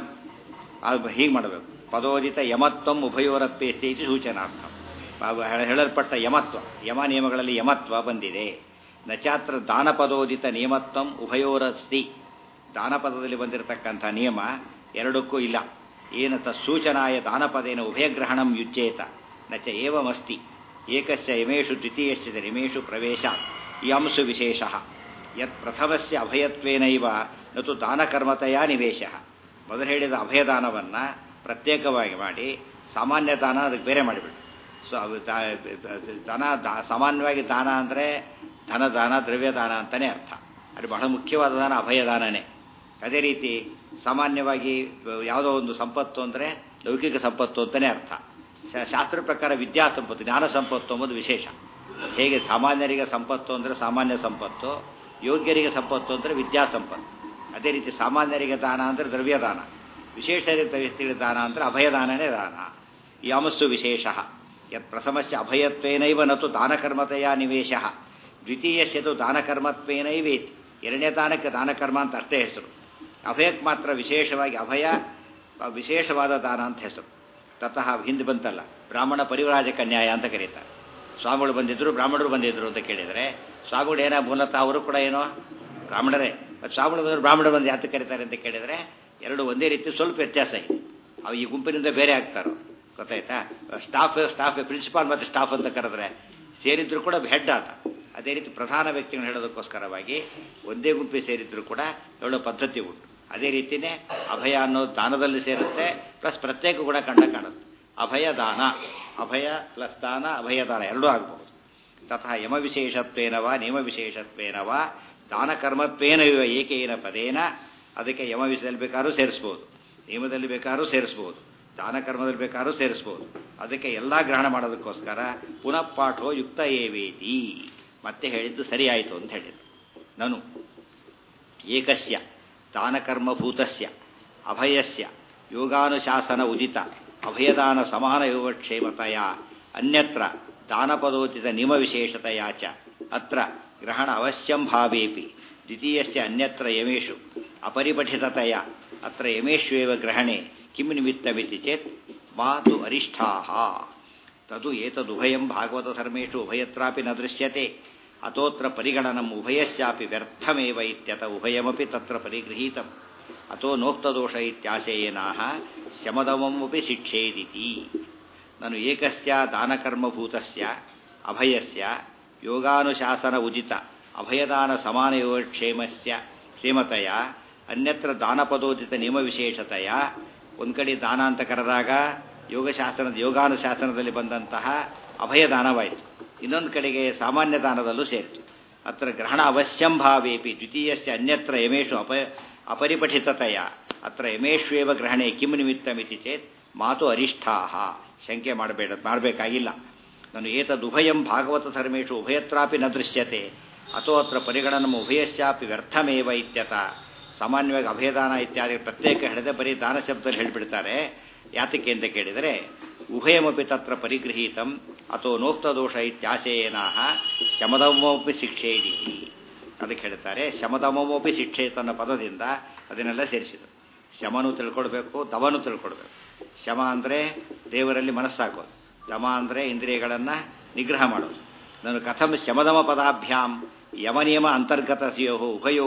ಅದು ಹೀಗೆ ಮಾಡಬೇಕು ಪದೋದಿತ ಯಮತ್ವಂ ಉಭಯೋರಪ್ಯಸ್ತಿ ಇತಿ ಸೂಚನಾರ್ಥ ನಾವು ಹೇಳ- ಹೇಳಲ್ಪಟ್ಟ ಯಮತ್ವ ಯಮ ನಿಯಮಗಳಲ್ಲಿ ಯಮತ್ವ ಬಂದಿದೆ ನಚಾತ್ರ ದಾನಪದೋದಿತ ನಿಯಮತ್ವಂ ಉಭಯೋರಸ್ತಿ ದಾನಪದದಲ್ಲಿ ಬಂದಿರತಕ್ಕಂಥ ನಿಯಮ ಎರಡಕ್ಕೂ ಇಲ್ಲ ಏನ ತತ್ಸೂಚನಾಯ ದಾನಪದೇನ ಉಭಯಗ್ರಹಣಂ ಯುಜ್ಯೇತ ನಚ ಏವಮಸ್ತಿ ಏಕಸ್ಯ ಯಮೇಷು ದ್ವಿತೀಯಶ್ಚ ಚ ಯಮೇಷು ಪ್ರವೇಶ ಯಾಂಸು ವಿಶೇಷ ಯತ್ ಪ್ರಥಮಸ್ಯ ಅಭಯತ್ವೇನೈವ ನತು ದಾನಕರ್ಮತೆಯ ನಿವೇಶ ಮೊದಲು ಹೇಳಿದ ಅಭಯದಾನವನ್ನು ಪ್ರತ್ಯೇಕವಾಗಿ ಮಾಡಿ ಸಾಮಾನ್ಯ ದಾನ ಅದಕ್ಕೆ ಬೇರೆ ಮಾಡಿಬಿಟ್ಟು ಸೊ ಅದು ದಾ- ದಾನ ದಾ- ಸಾಮಾನ್ಯವಾಗಿ ದಾನ ಅಂದರೆ ಧನದಾನ ದ್ರವ್ಯದಾನ ಅಂತಲೇ ಅರ್ಥ ಅದು ಬಹಳ ಮುಖ್ಯವಾದ ದಾನ ಅಭಯದಾನನೇ ಅದೇ ರೀತಿ ಸಾಮಾನ್ಯವಾಗಿ ಯಾವುದೋ ಒಂದು ಸಂಪತ್ತು ಅಂದರೆ ಲೌಕಿಕ ಸಂಪತ್ತು ಅಂತಲೇ ಅರ್ಥ ಶಾ- ಶಾಸ್ತ್ರ ಪ್ರಕಾರ ವಿದ್ಯಾ ಸಂಪತ್ತು ಜ್ಞಾನ ಸಂಪತ್ತು ಎಂಬುದು ವಿಶೇಷ ಹೇಗೆ ಸಾಮಾನ್ಯರಿಗೆ ಸಂಪತ್ತು ಅಂದರೆ ಸಾಮಾನ್ಯ ಸಂಪತ್ತು ಯೋಗ್ಯರಿಗೆ ಸಂಪತ್ತು ಅಂದರೆ ವಿದ್ಯಾ ಸಂಪತ್ತು ಅದೇ ರೀತಿ ಸಾಮಾನ್ಯರಿಗೆ ದಾನ ಅಂದರೆ ದ್ರವ್ಯದಾನ ವಿಶೇಷ ವ್ಯಕ್ತಿಗಳ ದಾನ ಅಂದರೆ ಅಭಯದಾನನೇ ದಾನ ಯಾಮಸ್ಸು ವಿಶೇಷ ಯತ್ ಪ್ರಥಮಸ್ಯ ಅಭಯತ್ವೇನೈವ ನತು ದಾನಕರ್ಮತೆಯ ನಿವೇಶ ದ್ವಿತೀಯಸ್ಯತು ದಾನಕರ್ಮತ್ವೇನೈವೇತಿ ಎರಡನೇ ದಾನಕ್ಕೆ ದಾನಕರ್ಮ ಅಂತ ಅಷ್ಟೇ ಹೆಸರು ಅಭಯಕ್ಕೆ ಮಾತ್ರ ವಿಶೇಷವಾಗಿ ಅಭಯ ಆ, ವಿಶೇಷವಾದ ದಾನ ಅಂತ ಹೆಸರು ತತಃ ಹಿಂದೆ ಬಂತಲ್ಲ ಬ್ರಾಹ್ಮಣ ಪರಿವರಾಜಕ ನ್ಯಾಯ ಅಂತ ಕರೀತಾರೆ ಸ್ವಾಮಿಗಳು ಬಂದಿದ್ರು ಬ್ರಾಹ್ಮಣರು ಬಂದಿದ್ರು ಅಂತ ಕೇಳಿದರೆ ಸ್ವಾಮಿಗಳು ಏನೋ ಮೂಲತಃ ಅವರು ಕೂಡ ಏನೋ ಬ್ರಾಹ್ಮಣರೇ ಮತ್ತು ಸ್ವಾಮಿಗಳು ಬಂದರು ಬ್ರಾಹ್ಮಣರು ಬಂದು ಯಾತಕ್ಕೆ ಕರೀತಾರೆ ಅಂತ ಕೇಳಿದರೆ ಎರಡು ಒಂದೇ ರೀತಿ ಸ್ವಲ್ಪ ವ್ಯತ್ಯಾಸ ಇದೆ ಅವು ಈ ಗುಂಪಿನಿಂದ ಬೇರೆ ಆಗ್ತಾರೋ ಗೊತ್ತಾಯ್ತಾ ಸ್ಟಾಫ್ ಸ್ಟಾಫ್ ಪ್ರಿನ್ಸಿಪಾಲ್ ಮತ್ತು ಸ್ಟಾಫ್ ಅಂತ ಕರೆದ್ರೆ ಸೇರಿದ್ರು ಕೂಡ ಹೆಡ್ ಆತ ಅದೇ ರೀತಿ ಪ್ರಧಾನ ವ್ಯಕ್ತಿಗಳನ್ನ ಹೇಳೋದಕ್ಕೋಸ್ಕರವಾಗಿ ಒಂದೇ ಗುಂಪಿಗೆ ಸೇರಿದ್ರು ಕೂಡ ಹೇಳೋ ಪದ್ಧತಿ ಉಂಟು ಅದೇ ರೀತಿಯೇ ಅಭಯ ಅನ್ನೋ ದಾನದಲ್ಲಿ ಸೇರುತ್ತೆ ಪ್ಲಸ್ ಪ್ರತ್ಯೇಕ ಗುಣ ಕಂಡ ಕಾಣುತ್ತೆ ಅಭಯ ದಾನ ಅಭಯ ಪ್ಲಸ್ ದಾನ ಅಭಯದಾನ ಎರಡೂ ಆಗಬಹುದು ತಥಾ ಯಮ ವಿಶೇಷತ್ವೇನವ ನಿಯಮ ವಿಶೇಷತ್ವೇನವ ದಾನಕರ್ಮತ್ವೇನ ಇವ ಏಕೇನ ಪದೇನ ಅದಕ್ಕೆ ಯಮ ವಿಷಯದಲ್ಲಿ ಬೇಕಾದ್ರೂ ಸೇರಿಸ್ಬೋದು ನಿಯಮದಲ್ಲಿ ಬೇಕಾದ್ರೂ ಸೇರಿಸ್ಬೋದು ದಾನಕರ್ಮದಲ್ಲಿ ಬೇಕಾದ್ರೂ ಸೇರಿಸ್ಬೋದು ಅದಕ್ಕೆ ಎಲ್ಲ ಗ್ರಹಣ ಮಾಡೋದಕ್ಕೋಸ್ಕರ ಪುನಃ ಪಾಠೋ ಯುಕ್ತ ಏವೇತಿ ಮತ್ತೆ ಹೇಳಿದ್ದು ಸರಿಯಾಯಿತು ಅಂತ ಹೇಳಿದ್ರು ನಾನು ಏಕಸ್ಯ ದಾನಕರ್ಮಭೂತಸ್ಯ ಅಭಯಸ್ಯ ಯೋಗಾನುಶಾಸನ ಉದಿತ ಅಭಯದಾನ ಸಮಾನ ಯೋಗಕ್ಷೇಮತೆಯ ಅನ್ಯತ್ರ ದಾನಪದೋಚಿತ ನಿಯಮವಿಶೇಷತೆಯ ಚ ಅತ್ರ ಗ್ರಹಣ ಅವಶ್ಯಂ ಭಾವೇಪಿ ದ್ವಿತೀಯಸ್ಯ ಅನ್ಯತ್ರ ಯಮೇಷು ಅಪರಿಪಠಿತತೆಯ ಅತ್ರ ಯಮೇಷ್ವೇವ ಗ್ರಹಣೆ ಕಿಂ ನಿಮಿತ್ತಮಿತಿ ಚೇತ್ ಮಾತು ಅರಿಷ್ಠಾಃ ತದು ಏತದುಭಯಂ ಭಾಗವತಧರ್ಮೇಷು ಉಭಯತ್ರಾಪಿ ನ ದೃಶ್ಯತೆ ಅತೋತ್ರ ಪರಿಗಣನಂ ಉಭಯಸ್ಯಾಪಿ ವ್ಯರ್ಥಮೇವ ಇತ್ಯತ ಉಭಯಮಪಿ ತತ್ರ ಪರಿಗೃಹೀತಂ ಅತೋ ನೋಕ್ತದೋಷ ಇತ್ಯಾಶಯೇನಾಹ ಶಮದಮಮಪಿ ಶಿಕ್ಷೇದಿತಿ ನಾನು ಏಕಸ್ಯ ದಾನಕರ್ಮಭೂತಸ್ಯ ಅಭಯಸ್ಯ ಯೋಗಾನುಶಾಸನ ಉದಿತ ಅಭಯದಾನ ಸಮಾನ ಯೋಗಕ್ಷೇಮಸ್ಯ ಕ್ಷೇಮತೆಯ ಅನ್ಯತ್ರ ದಾನಪದೋದಿತ ನಿಯಮ ವಿಶೇಷತೆಯ ಒಂದು ಕಡೆ ದಾನ ಅಂತ ಕರೆದಾಗ ಯೋಗಶಾಸ್ತ್ರದ ಯೋಗಾನುಶಾಸನದಲ್ಲಿ ಬಂದಂತಹ ಅಭಯದಾನವಾಯಿತು ಇನ್ನೊಂದು ಕಡೆಗೆ ಸಾಮಾನ್ಯ ದಾನದಲ್ಲೂ ಸೇರಿತು ಅತ್ರ ಗ್ರಹಣ ಅವಶ್ಯಂ ಭಾವೇಪಿ ದ್ವಿತೀಯಸ್ಯ ಅನ್ಯತ್ರ ಯಮೇಶು ಅಪ ಅಪರಿಪಠಿತತೆಯ ಅತ್ರ ಯಮೇಶ್ವೇವ ಗ್ರಹಣೆ ಕಿಂ ನಿಮಿತ್ತಮಿತಿ ಚೇತ್ ಮಾತು ಅರಿಷ್ಠಾಹ ಶಂಕೆ ಮಾಡಬೇಡ ಮಾಡಬೇಕಾಗಿಲ್ಲ ನಾನು ಏತದುಭಯಂ ಭಾಗವತ ಧರ್ಮೇಶು ಉಭಯತ್ರಾಪಿ ನ ದೃಶ್ಯತೆ ಅಥೋ ಅತ್ರ ಪರಿಗಣನಂ ಉಭಯಸ್ಯಾಪಿ ವ್ಯರ್ಥಮೇವ ಇತ್ಯತ ಸಾಮಾನ್ಯವಾಗಿ ಅಭಯದಾನ ಇತ್ಯಾದಿ ಪ್ರತ್ಯೇಕ ಹಿಡಿದೆ ಬರೀ ದಾನ ಶಬ್ದದಲ್ಲಿ ಹೇಳಿಬಿಡ್ತಾರೆ ಯಾತಕ್ಕೆ ಅಂತ ಕೇಳಿದರೆ ಉಭಯಮಪಿ ತತ್ರ ಪರಿಗೃಹೀತಂ ಅಥೋ ನೋಕ್ತದೋಷ ಇತ್ಯಾಶಯೇನಾಹ ಶಮದಮೋಪಿ ಶಿಕ್ಷೇದಿ ಅದಕ್ಕೆ ಹೇಳ್ತಾರೆ ಶಮದಮೋಪಿ ಶಿಕ್ಷೇತ್ ಅನ್ನೋ ಪದದಿಂದ ಅದನ್ನೆಲ್ಲ ಸೇರಿಸಿದರು ಶಮನು ತಿಳ್ಕೊಳ್ಬೇಕು ದಮನು ತಿಳ್ಕೊಳ್ಬೇಕು ಶಮ ಅಂದರೆ ದೇವರಲ್ಲಿ ಮನಸ್ಸಾಕೋದು ದಮ ಅಂದರೆ ಇಂದ್ರಿಯಗಳನ್ನು ನಿಗ್ರಹ ಮಾಡೋದು ನಾನು ಕಥಂ ಶಮದಮ ಪದಾಭ್ಯಾಂ ಯಮನಿಯಮ ಅಂತರ್ಗತಸ್ಯೋ ಉಭಯೋ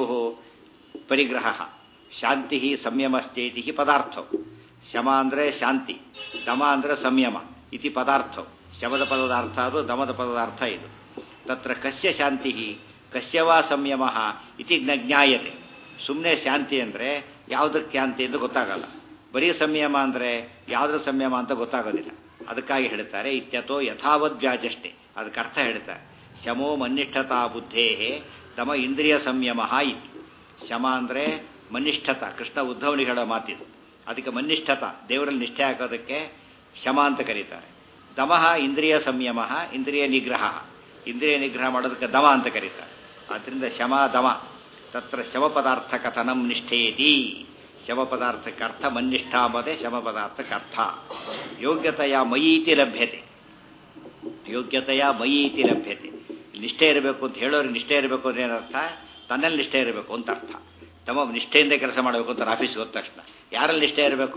ಪರಿಗ್ರಹ ಶಾಂತಿ ಸಂಯಮಶ್ಚೇತಿ ಪದಾರ್ಥವು ಶಮ ಅಂದರೆ ಶಾಂತಿ ದಮ ಅಂದರೆ ಸಂಯಮ ಇತಿ ಪದಾರ್ಥವು ಶಮದ ಪದದ ಅರ್ಥ ಅದು ದಮದ ಪದದ ಅರ್ಥ ಇದು ತತ್ರ ಕಸ್ಯ ಶಾಂತಿ ಕಸ್ಯವಾ ಸಂಯಮ ಇತಿ ನ ಜ್ಞಾಯತೆ ಸುಮ್ಮನೆ ಶಾಂತಿ ಅಂದರೆ ಯಾವುದಕ್ಕೆ ಶಾಂತಿ ಅಂತ ಗೊತ್ತಾಗಲ್ಲ ಬರೀ ಸಂಯಮ ಅಂದರೆ ಯಾವುದ್ರ ಸಂಯಮ ಅಂತ ಗೊತ್ತಾಗೋದಿಲ್ಲ ಅದಕ್ಕಾಗಿ ಹೇಳ್ತಾರೆ ಇತ್ಯತೋ ಯಥಾವದ್ ವ್ಯಾಜಷ್ಟೇ ಅದಕ್ಕೆ ಅರ್ಥ ಹೇಳ್ತಾರೆ ಶಮೋ ಮನ್ನಿಷ್ಠತಾ ಬುದ್ಧೇ ದಮ ಇಂದ್ರಿಯ ಸಂಯಮ ಇತಿ ಶಮ ಅಂದರೆ ಮನಿಷ್ಠತ ಕೃಷ್ಣ ಉದ್ಧವನಿಗೆ ಹೇಳೋ ಮಾತಿದು ಅದಕ್ಕೆ ಮನಿಷ್ಠತ ದೇವರಲ್ಲಿ ನಿಷ್ಠೆ ಹಾಕೋದಕ್ಕೆ ಶಮ ಅಂತ ಕರೀತಾರೆ ದಮಃ ಇಂದ್ರಿಯ ಸಂಯಮ ಇಂದ್ರಿಯ ನಿಗ್ರಹ ಇಂದ್ರಿಯ ನಿಗ್ರಹ ಮಾಡೋದಕ್ಕೆ ದಮ ಅಂತ ಕರೀತಾರೆ ಆದ್ದರಿಂದ ಶಮ ದಮ ತತ್ರ ಶಮ ಪದಾರ್ಥ ಕಥನಂ ನಿಷ್ಠೇತಿ ಶಮ ಪದಾರ್ಥಕ್ಕೆ ಅರ್ಥ ಮನ್ನಿಷ್ಠ ಅಂಬುದೇ ಶಮ ಪದಾರ್ಥಕ್ಕೆ ಅರ್ಥ ಯೋಗ್ಯತೆಯ ಮಯೀತಿ ಲಭ್ಯತೆ ಯೋಗ್ಯತೆಯ ಮಯೀತಿ ಲಭ್ಯತೆ ನಿಷ್ಠೆ ಇರಬೇಕು ಅಂತ ಹೇಳೋರಿಗೆ ನಿಷ್ಠೆ ಇರಬೇಕು ಅಂದ್ರೆ ಏನರ್ಥ ತನ್ನಲ್ಲಿ ನಿಷ್ಠೆ ಇರಬೇಕು ಅಂತ ಅರ್ಥ ತಮ್ಮ ನಿಷ್ಠೆಯಿಂದ ಕೆಲಸ ಮಾಡಬೇಕು ಅಂತ ಆಫೀಸ್ಗೆ ಹೋದ ತಕ್ಷಣ ಯಾರಲ್ಲಿ ನಿಷ್ಠೆ ಇರಬೇಕು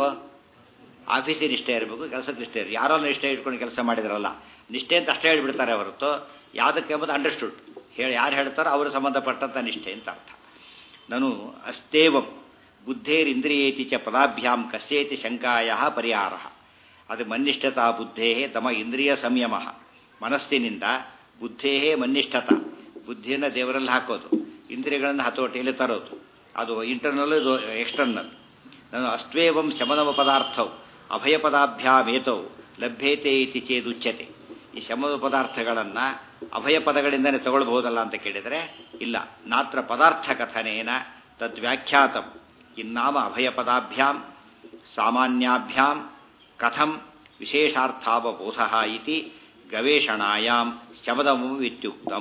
ಆಫೀಸಿಗೆ ನಿಷ್ಠೆ ಇರಬೇಕು ಕೆಲಸಕ್ಕೆ ನಿಷ್ಠೆ ಇರಬೇಕು ಯಾರೋ ನಿಷ್ಠೆ ಇಟ್ಕೊಂಡು ಕೆಲಸ ಮಾಡಿದ್ರಲ್ಲ ನಿಷ್ಠೆ ಅಂತ ಅಷ್ಟೇ ಹೇಳ್ಬಿಡ್ತಾರೆ ಹೊರತು ಯಾವುದಕ್ಕೆ ಎಂಬುದು ಅಂಡರ್ಸ್ಟುಡ್ ಹೇಳಿ ಯಾರು ಹೇಳ್ತಾರೋ ಅವರು ಸಂಬಂಧಪಟ್ಟಂಥ ನಿಷ್ಠೆ ಅಂತ ಅರ್ಥ ನಾನು ಅಸ್ತೇವಂ ಬುದ್ಧೇರಿಂದ್ರಿಯೇತಿ ಚ ಪದಾಭ್ಯಾಂ ಕಸ್ಯೇತಿ ಶಂಕಾಯ ಪರಿಹಾರ ಅದು ಮನ್ನಿಷ್ಠತಾ ಬುದ್ಧೇ ತಮ ಇಂದ್ರಿಯ ಸಂಯಮ ಮನಸ್ಸಿನಿಂದ ಬುದ್ಧೇ ಮನ್ನಿಷ್ಠತ ಬುದ್ಧಿಯನ್ನು ದೇವರಲ್ಲಿ ಹಾಕೋದು ಇಂದ್ರಿಯಗಳನ್ನು ಹತೋಟಿಯಲ್ಲಿ ತರೋದು ಅದು ಇಂಟರ್ನಲ್ ಇದು ಎಕ್ಸ್ಟರ್ನಲ್ ನಾನು ಅಸ್ತ್ವೇವಂ ಶಮನವ ಪದಾರ್ಥವು ಅಭಯ ಪದಾಭ್ಯಾಮೇತವು ಲಭ್ಯತೆ ಇತಿ ಚೇದುಚ್ಯತೆ ಈ ಶಮನ ಪದಾರ್ಥಗಳನ್ನು ಅಭಯ ಪದಗಳಿಂದಲೇ ತಗೊಳ್ಬಹುದಲ್ಲ ಅಂತ ಕೇಳಿದರೆ ಇಲ್ಲ ನಾತ್ರ ಪದಾರ್ಥ ಕಥನೇನ ತದ್ವ್ಯಾಖ್ಯಾತಂ ಇನ್ನಾಮ ಅಭಯ ಪದಾಭ್ಯಾಂ ಸಾಮಾನ್ಯಾಭ್ಯಾಂ ಕಥಂ ವಿಶೇಷಾರ್ಥಾವಬೋಧ ಇತಿ ಗವೇಷಣಾಯಾಂ ಶಮದಮು ಇತ್ಯುಕ್ತಂ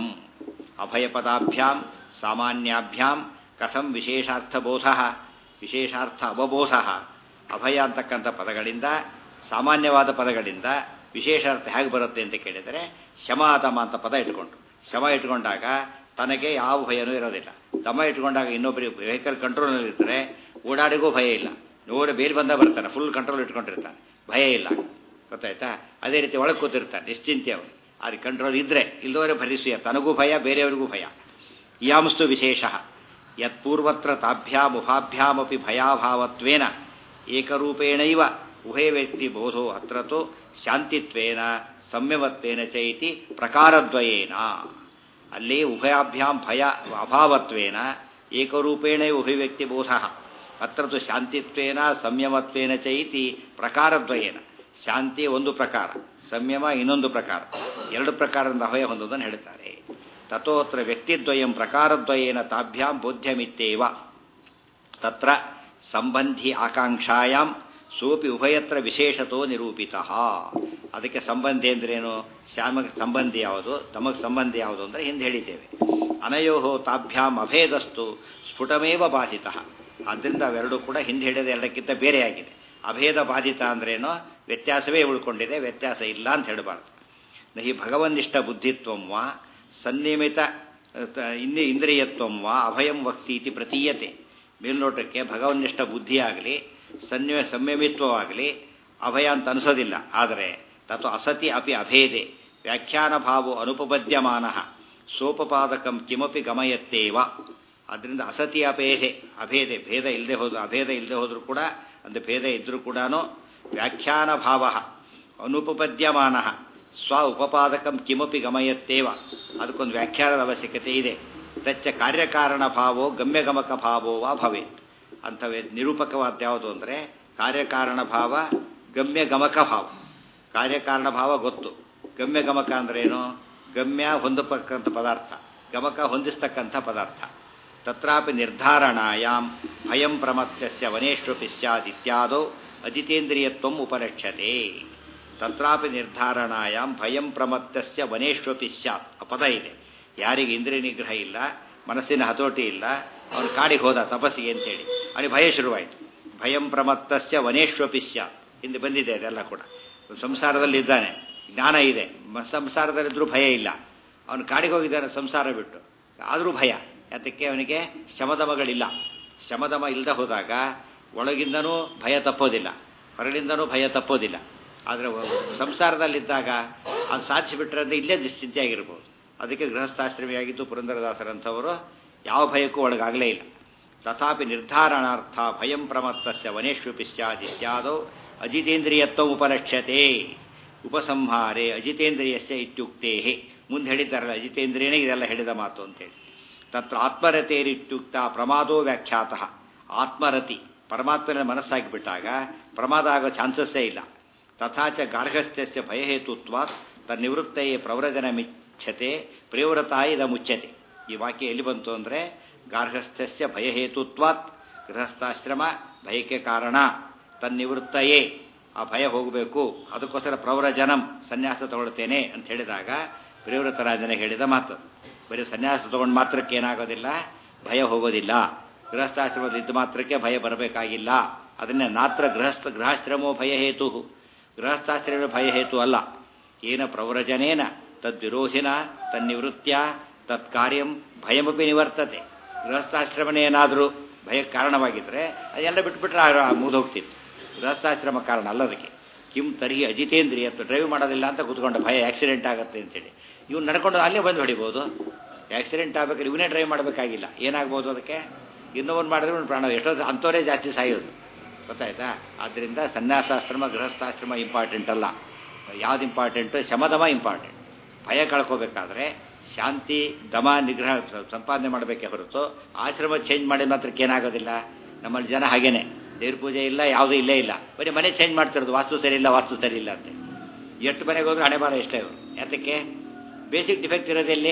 ಅಭಯಪದಾಭ್ಯಾಂ ಸಾಮಾನ್ಯಾಭ್ಯಾಂ ಕಥಂ ವಿಶೇಷಾರ್ಥಬೋಧ ವಿಶೇಷಾರ್ಥ ಅವಬೋಧ ಅಭಯ ಅಂತಕ್ಕಂಥ ಪದಗಳಿಂದ ಸಾಮಾನ್ಯವಾದ ಪದಗಳಿಂದ ವಿಶೇಷಾರ್ಥ ಹೇಗೆ ಬರುತ್ತೆ ಅಂತ ಕೇಳಿದರೆ ಶಮಾತಮ ಅಂತ ಪದ ಇಟ್ಕೊಂಡ್ರು ಶಮ ಇಟ್ಕೊಂಡಾಗ ತನಗೆ ಯಾವ ಭಯನೂ ಇರೋದಿಲ್ಲ ತಮ ಇಟ್ಕೊಂಡಾಗ ಇನ್ನೊಬ್ಬರಿಗೆ ವೆಹಿಕಲ್ ಕಂಟ್ರೋಲ್ನಲ್ಲಿ ಇರ್ತಾರೆ ಓಡಾಡಿಗೂ ಭಯ ಇಲ್ಲ ನೋಡಿ ಬೇರೆ ಬಂದ ಬರ್ತಾನೆ ಫುಲ್ ಕಂಟ್ರೋಲ್ ಇಟ್ಕೊಂಡಿರ್ತಾನೆ ಭಯ ಇಲ್ಲ ಗೊತ್ತಾಯ್ತಾ ಅದೇ ರೀತಿ ಒಳಗೆ ಕೂತಿರ್ತಾನೆ ನಿಶ್ಚಿಂತೆ ಅವನು ಅದು ಕಂಟ್ರೋಲ್ ಇದ್ರೆ ಇಲ್ಲವರೆ ಭರಿಸುವ ತನಗೂ ಭಯ ಬೇರೆಯವರಿಗೂ ಭಯ ಯಾಂಸ್ತು ವಿಶೇಷ ಯತ್ಪೂರ್ವತ್ರ ತಾಭ್ಯಾಮುಭಾಭ್ಯಾಮಪಿ ಭಯಾಭಾವತ್ವೇನ ಏಕರೂಪೇಣೈವ ಉಭಯ ವ್ಯಕ್ತಿ ಬೋಧೋ ಅತ್ರತೋ ಶಾಂತಿತ್ವೇನ ಸಂಯಮತ್ವೇನ ಚೈತಿ ಪ್ರಕಾರದ್ವಯೇನ ಅಲ್ಲಿ ಉಭಯಾಭ್ಯಾಂ ಭಯ ಅಭಾವತ್ವೇನ ಏಕರೂಪೇಣ ಉಭಯ ವ್ಯಕ್ತಿ ಬೋಧ ಅತ್ರತು ಶಾಂತಿತ್ವೇನ ಸಂಯಮತ್ವೇನ ಚೈತಿ ಪ್ರಕಾರದ್ವಯೇನ ಶಾಂತಿ ಒಂದು ಪ್ರಕಾರ ಸಂಯಮ ಇನ್ನೊಂದು ಪ್ರಕಾರ ಎರಡು ಪ್ರಕಾರದಿಂದ ಅಭಯ ಹೊಂದುವುದನ್ನು ಹೇಳುತ್ತಾರೆ ತಥೋತ್ರ ವ್ಯಕ್ತಿದ್ವಯಂ ಪ್ರಕಾರದ್ವಯೇನ ತಾಭ್ಯಾಂ ಬೋಧ್ಯಮಿತ್ತೇವ ತತ್ರ ಸಂಬಂಧಿ ಆಕಾಂಕ್ಷಾಯಾಂ ಸೋಪಿ ಉಭಯತ್ರ ವಿಶೇಷತೋ ನಿರೂಪಿತ ಅದಕ್ಕೆ ಸಂಬಂಧಿ ಅಂದ್ರೇನು ಶ್ಯಾಮಗೆ ಸಂಬಂಧಿ ಯಾವುದು ತಮಗೆ ಸಂಬಂಧಿ ಯಾವುದು ಅಂದರೆ ಹಿಂದೆ ಹೇಳಿದ್ದೇವೆ ಅನಯೋ ತಾಭ್ಯಾಂ ಅಭೇದಸ್ತು ಸ್ಫುಟಮೇವ ಬಾಧಿತ ಆದ್ದರಿಂದ ಅವೆರಡೂ ಕೂಡ ಹಿಂದೆ ಹೇಳಿದ ಎರಡಕ್ಕಿಂತ ಬೇರೆಯಾಗಿದೆ ಅಭೇದ ಬಾಧಿತ ಅಂದ್ರೇನು ವ್ಯತ್ಯಾಸವೇ ಉಳ್ಕೊಂಡಿದೆ ವ್ಯತ್ಯಾಸ ಇಲ್ಲ ಅಂತ ಹೇಳಬಾರ್ದು ನಹಿ ಭಗವನ್ನಿಷ್ಠ ಬುದ್ಧಿತ್ವಂ ವಾ ಸನ್ನಿಯಮಿತ ಇನ್ನಿ ಇಂದ್ರಿಯತ್ವಂ ವಾ ಅಭಯಂ ವಕ್ತೀತಿ ಪ್ರತೀಯತೆ ಮೇಲ್ನೋಟಕ್ಕೆ ಭಗವನ್ನಿಷ್ಠ ಬುದ್ಧಿಯಾಗಲಿ ಸನ್ಯ ಸಂಯಮಿತ್ವವಾಗಲಿ ಅಭಯ ಅಂತ ಅನಿಸೋದಿಲ್ಲ ಆದರೆ ತತ್ವ ಅಸತಿ ಅಪಿ ಅಭೇದೆ ವ್ಯಾಖ್ಯಾನ ಭಾವೋ ಅನುಪಬದ್ಯಮಾನ ಸೋಪಪಾದಕಂ ಕಿಮಪಿ ಗಮಯತ್ತೇವ ಅದರಿಂದ ಅಸತಿ ಅಭೇದೆ ಅಭೇದೆ ಭೇದ ಇಲ್ಲದೆ ಹೋದ ಅಭೇದ ಇಲ್ಲದೆ ಹೋದರೂ ಕೂಡ ಅಂದರೆ ಭೇದ ಇದ್ದರೂ ಕೂಡ ವ್ಯಾಖ್ಯಾನ ಭಾವ ಅನುಪಪದ್ಯಮಾನ ಸ್ವ ಉಪಪಾದಕಂ ಕಿಮಪಿ ಗಮಯತ್ತೇವ ಅದಕ್ಕೊಂದು ವ್ಯಾಖ್ಯಾನದ ಅವಶ್ಯಕತೆ ಇದೆ ತಚ್ಚ ಕಾರ್ಯಕಾರಣ ಭಾವೋ ಗಮ್ಯಗಮಕ ಭಾವೋ ವಾ ಭವೇತ್ ಅಂಥವೇ ನಿರೂಪಕವಾದ ಯಾವುದು ಅಂದರೆ ಕಾರ್ಯಕಾರಣ ಭಾವ ಗಮ್ಯ ಗಮಕ ಭಾವ ಕಾರ್ಯಕಾರಣ ಭಾವ ಗೊತ್ತು ಗಮ್ಯ ಗಮಕ ಅಂದ್ರೇನು ಗಮ್ಯ ಹೊಂದತಕ್ಕಂಥ ಪದಾರ್ಥ ಗಮಕ ಹೊಂದಿಸ್ತಕ್ಕಂಥ ಪದಾರ್ಥ ತತ್ರಾಪಿ ನಿರ್ಧಾರಣಾಯಾಂ ಭಯಂ ಪ್ರಮತ್ಯಸ್ಯ ವನೇಶ್ವಪಿ ಸ್ಯಾದಿತ್ಯಾದೌ ಅಜಿತೇಂದ್ರಿಯತ್ವಂ ಉಪರಕ್ಷತೆ ತತ್ರಾಪಿ ನಿರ್ಧಾರಣಾಯಾಂ ಭಯಂ ಪ್ರಮತ್ತಸ್ಯ ವನೇಶ್ವಪಿ ಸ್ಯಾತ್ ಆ ಪದ ಇದೆ ಯಾರಿಗೆ ಇಂದ್ರಿಯ ನಿಗ್ರಹ ಇಲ್ಲ ಮನಸ್ಸಿನ ಹತೋಟಿ ಇಲ್ಲ ಅವನು ಕಾಡಿಗೆ ಹೋದ ತಪಸ್ಸಿಗೆ ಅಂತೇಳಿ ಅವನಿಗೆ ಭಯ ಶುರುವಾಯಿತು ಭಯಂ ಪ್ರಮತ್ತಸ್ಯ ವನೇಶ್ವಪಿ ಸ್ಯಾತ್ ಹಿಂದೆ ಬಂದಿದೆ ಅದೆಲ್ಲ ಕೂಡ ಸಂಸಾರದಲ್ಲಿ ಇದ್ದಾನೆ ಜ್ಞಾನ ಇದೆ ಸಂಸಾರದಲ್ಲಿದ್ದರೂ ಭಯ ಇಲ್ಲ ಅವನು ಕಾಡಿಗೆ ಹೋಗಿದ್ದಾನೆ ಸಂಸಾರ ಬಿಟ್ಟು ಆದರೂ ಭಯ ಯಾತಕ್ಕೆ ಅವನಿಗೆ ಶಮದಮಗಳಿಲ್ಲ ಶಮದಮ ಇಲ್ಲದೆ ಹೋದಾಗ ಒಳಗಿಂದನೂ ಭಯ ತಪ್ಪೋದಿಲ್ಲ ಹೊರಗಿಂದನೂ ಭಯ ತಪ್ಪೋದಿಲ್ಲ ಆದರೆ ಸಂಸಾರದಲ್ಲಿದ್ದಾಗ ಅದು ಸಾಧಿಸಿಬಿಟ್ರೆ ಅಂದರೆ ಇಲ್ಲೇ ನಿಶ್ಚಿಂತೆಯಾಗಿರ್ಬೋದು ಅದಕ್ಕೆ ಗೃಹಸ್ಥಾಶ್ರಮಿಯಾಗಿದ್ದು ಪುರಂದರದಾಸರಂಥವರು ಯಾವ ಭಯಕ್ಕೂ ಒಳಗಾಗಲೇ ಇಲ್ಲ ತಥಾಪಿ ನಿರ್ಧಾರಣಾರ್ಥ ಭಯಂ ಪ್ರಮತ್ತಸ್ಯ ವನೇಶ್ವಪಿ ಸ್ಯಾದಿತ್ಯಾದೌ ಅಜಿತೇಂದ್ರಿಯತ್ವ ಉಪಲಕ್ಷ್ಯತೆ ಉಪಸಂಹಾರೆ ಅಜಿತೇಂದ್ರಿಯಸ್ಯ ಇತ್ಯುಕ್ತೇ ಮುಂದೆ ಹೇಳಿದ್ದಾರಲ್ಲ ಅಜಿತೇಂದ್ರಿಯನೇ ಇದೆಲ್ಲ ಹೇಳಿದ ಮಾತು ಅಂತೇಳಿ ತತ್ರ ಆತ್ಮರತೇರಿತ್ಯುಕ್ತ ಪ್ರಮಾದೋ ವ್ಯಾಖ್ಯಾತ ಆತ್ಮರತಿ ಪರಮಾತ್ಮನ ಮನಸ್ಸಾಗಿಬಿಟ್ಟಾಗ ಪ್ರಮಾದ ಆಗೋ ಚಾನ್ಸಸ್ಸೇ ಇಲ್ಲ ತಥಾಚ ಗಾರ್ಹಸ್ಥ್ಯಸ್ಯ ಭಯಹೇತುತ್ವಾತ್ ತನ್ನಿವೃತ್ತಯೇ ಪ್ರವ್ರಜನ ಮಿಚ್ಛತೆ ಪ್ರಿಯವ್ರತಾಯ ಇದ ಮುಚ್ಚತೆ ಈ ವಾಕ್ಯ ಎಲ್ಲಿ ಬಂತು ಅಂದರೆ ಗಾರ್ಹಸ್ಥ್ಯಸ್ಯ ಭಯಹೇತುತ್ವಾತ್ ಗೃಹಸ್ಥಾಶ್ರಮ ಭಯಕ್ಕೆ ಕಾರಣ ತನ್ನಿವೃತ್ತಯೇ ಆ ಭಯ ಹೋಗಬೇಕು ಅದಕ್ಕೋಸ್ಕರ ಪ್ರವರಜನಂ ಸನ್ಯಾಸ ತಗೊಳ್ತೇನೆ ಅಂತ ಹೇಳಿದಾಗ ಪ್ರಿಯವೃತರಾಜನ ಹೇಳಿದ ಮಾತು ಬರೀ ಸನ್ಯಾಸ ತಗೊಂಡು ಮಾತ್ರಕ್ಕೆ ಏನಾಗೋದಿಲ್ಲ ಭಯ ಹೋಗೋದಿಲ್ಲ ಗೃಹಸ್ಥಾಶ್ರಮದ ಇದ್ದ ಮಾತ್ರಕ್ಕೆ ಭಯ ಬರಬೇಕಾಗಿಲ್ಲ ಅದನ್ನೇ ನಾತ್ರ ಗೃಹಸ್ಥ ಗೃಹಾಶ್ರಮೋ ಭಯ ಹೇತು ಗೃಹಸ್ಥಾಶ್ರಮ ಭಯ ಹೇತು ಅಲ್ಲ ಏನ ಪ್ರವ್ರಜನೇನ ತದ್ವಿರೋಧಿನ ತನ್ನಿವೃತ್ಯ ತತ್ಕಾರ್ಯಂ ಭಯಮಪಿ ನಿವರ್ತತೆ ಗೃಹಸ್ಥಾಶ್ರಮನೇ ಏನಾದರೂ ಭಯಕ್ಕೆ ಕಾರಣವಾಗಿದ್ದರೆ ಅದೆಲ್ಲ ಬಿಟ್ಬಿಟ್ರೆ ಮುಗಿದೋಗ್ತಿತ್ತು ಗೃಹಸ್ಥಾಶ್ರಮ ಕಾರಣ ಅಲ್ಲದಕ್ಕೆ ಕಿಂ ತರ್ಹಿ ಅಜಿತೇಂದ್ರಿಯತ್ವ ಡ್ರೈವ್ ಮಾಡೋದಿಲ್ಲ ಅಂತ ಕೂತ್ಕೊಂಡ ಭಯ ಆಕ್ಸಿಡೆಂಟ್ ಆಗುತ್ತೆ ಅಂತೇಳಿ ಇವ್ನು ನಡ್ಕೊಂಡು ಅಲ್ಲೇ ಬಂದು ಹೊಡಿಬೋದು ಆಕ್ಸಿಡೆಂಟ್ ಆಗ್ಬೇಕಾದ್ರೆ ಇವನೇ ಡ್ರೈವ್ ಮಾಡಬೇಕಾಗಿಲ್ಲ ಏನಾಗ್ಬೋದು ಅದಕ್ಕೆ ಇನ್ನೊಬ್ಬನು ಮಾಡಿದ್ರೆ ಒಂದು ಪ್ರಾಣ ಎಷ್ಟೋ ಅಂಥವರೇ ಜಾಸ್ತಿ ಸಾಯೋದು ಗೊತ್ತಾಯ್ತಾ ಆದ್ದರಿಂದ ಸನ್ಯಾಸಾಶ್ರಮ ಗೃಹಸ್ಥಾಶ್ರಮ ಇಂಪಾರ್ಟೆಂಟ್ ಅಲ್ಲ ಯಾವ್ದು ಇಂಪಾರ್ಟೆಂಟು ಶಮದಮ ಇಂಪಾರ್ಟೆಂಟ್ ಭಯ ಕಳ್ಕೋಬೇಕಾದ್ರೆ ಶಾಂತಿ ದಮ ನಿಗ್ರಹ ಸಂಪಾದನೆ ಮಾಡಬೇಕೇ ಹೊರತು ಆಶ್ರಮ ಚೇಂಜ್ ಮಾಡಿದ ಮಾತ್ರಕ್ಕೆ ಏನಾಗೋದಿಲ್ಲ ನಮ್ಮಲ್ಲಿ ಜನ ಹಾಗೇನೆ ದೇವ್ರ ಪೂಜೆ ಇಲ್ಲ ಯಾವುದೂ ಇಲ್ಲೇ ಇಲ್ಲ ಬರೀ ಮನೆ ಚೇಂಜ್ ಮಾಡ್ತಿರೋದು ವಾಸ್ತು ಸರಿ ಇಲ್ಲ ವಾಸ್ತು ಸರಿ ಇಲ್ಲ ಅಂತ ಎಷ್ಟು ಮನೆಗೆ ಹೋದ್ರೆ ಹಣೆ ಬಾರ ಇಷ್ಟೇ ಇವರು ಯಾತಕ್ಕೆ ಬೇಸಿಕ್ ಡಿಫೆಕ್ಟ್ ಇರೋದೆಲ್ಲಿ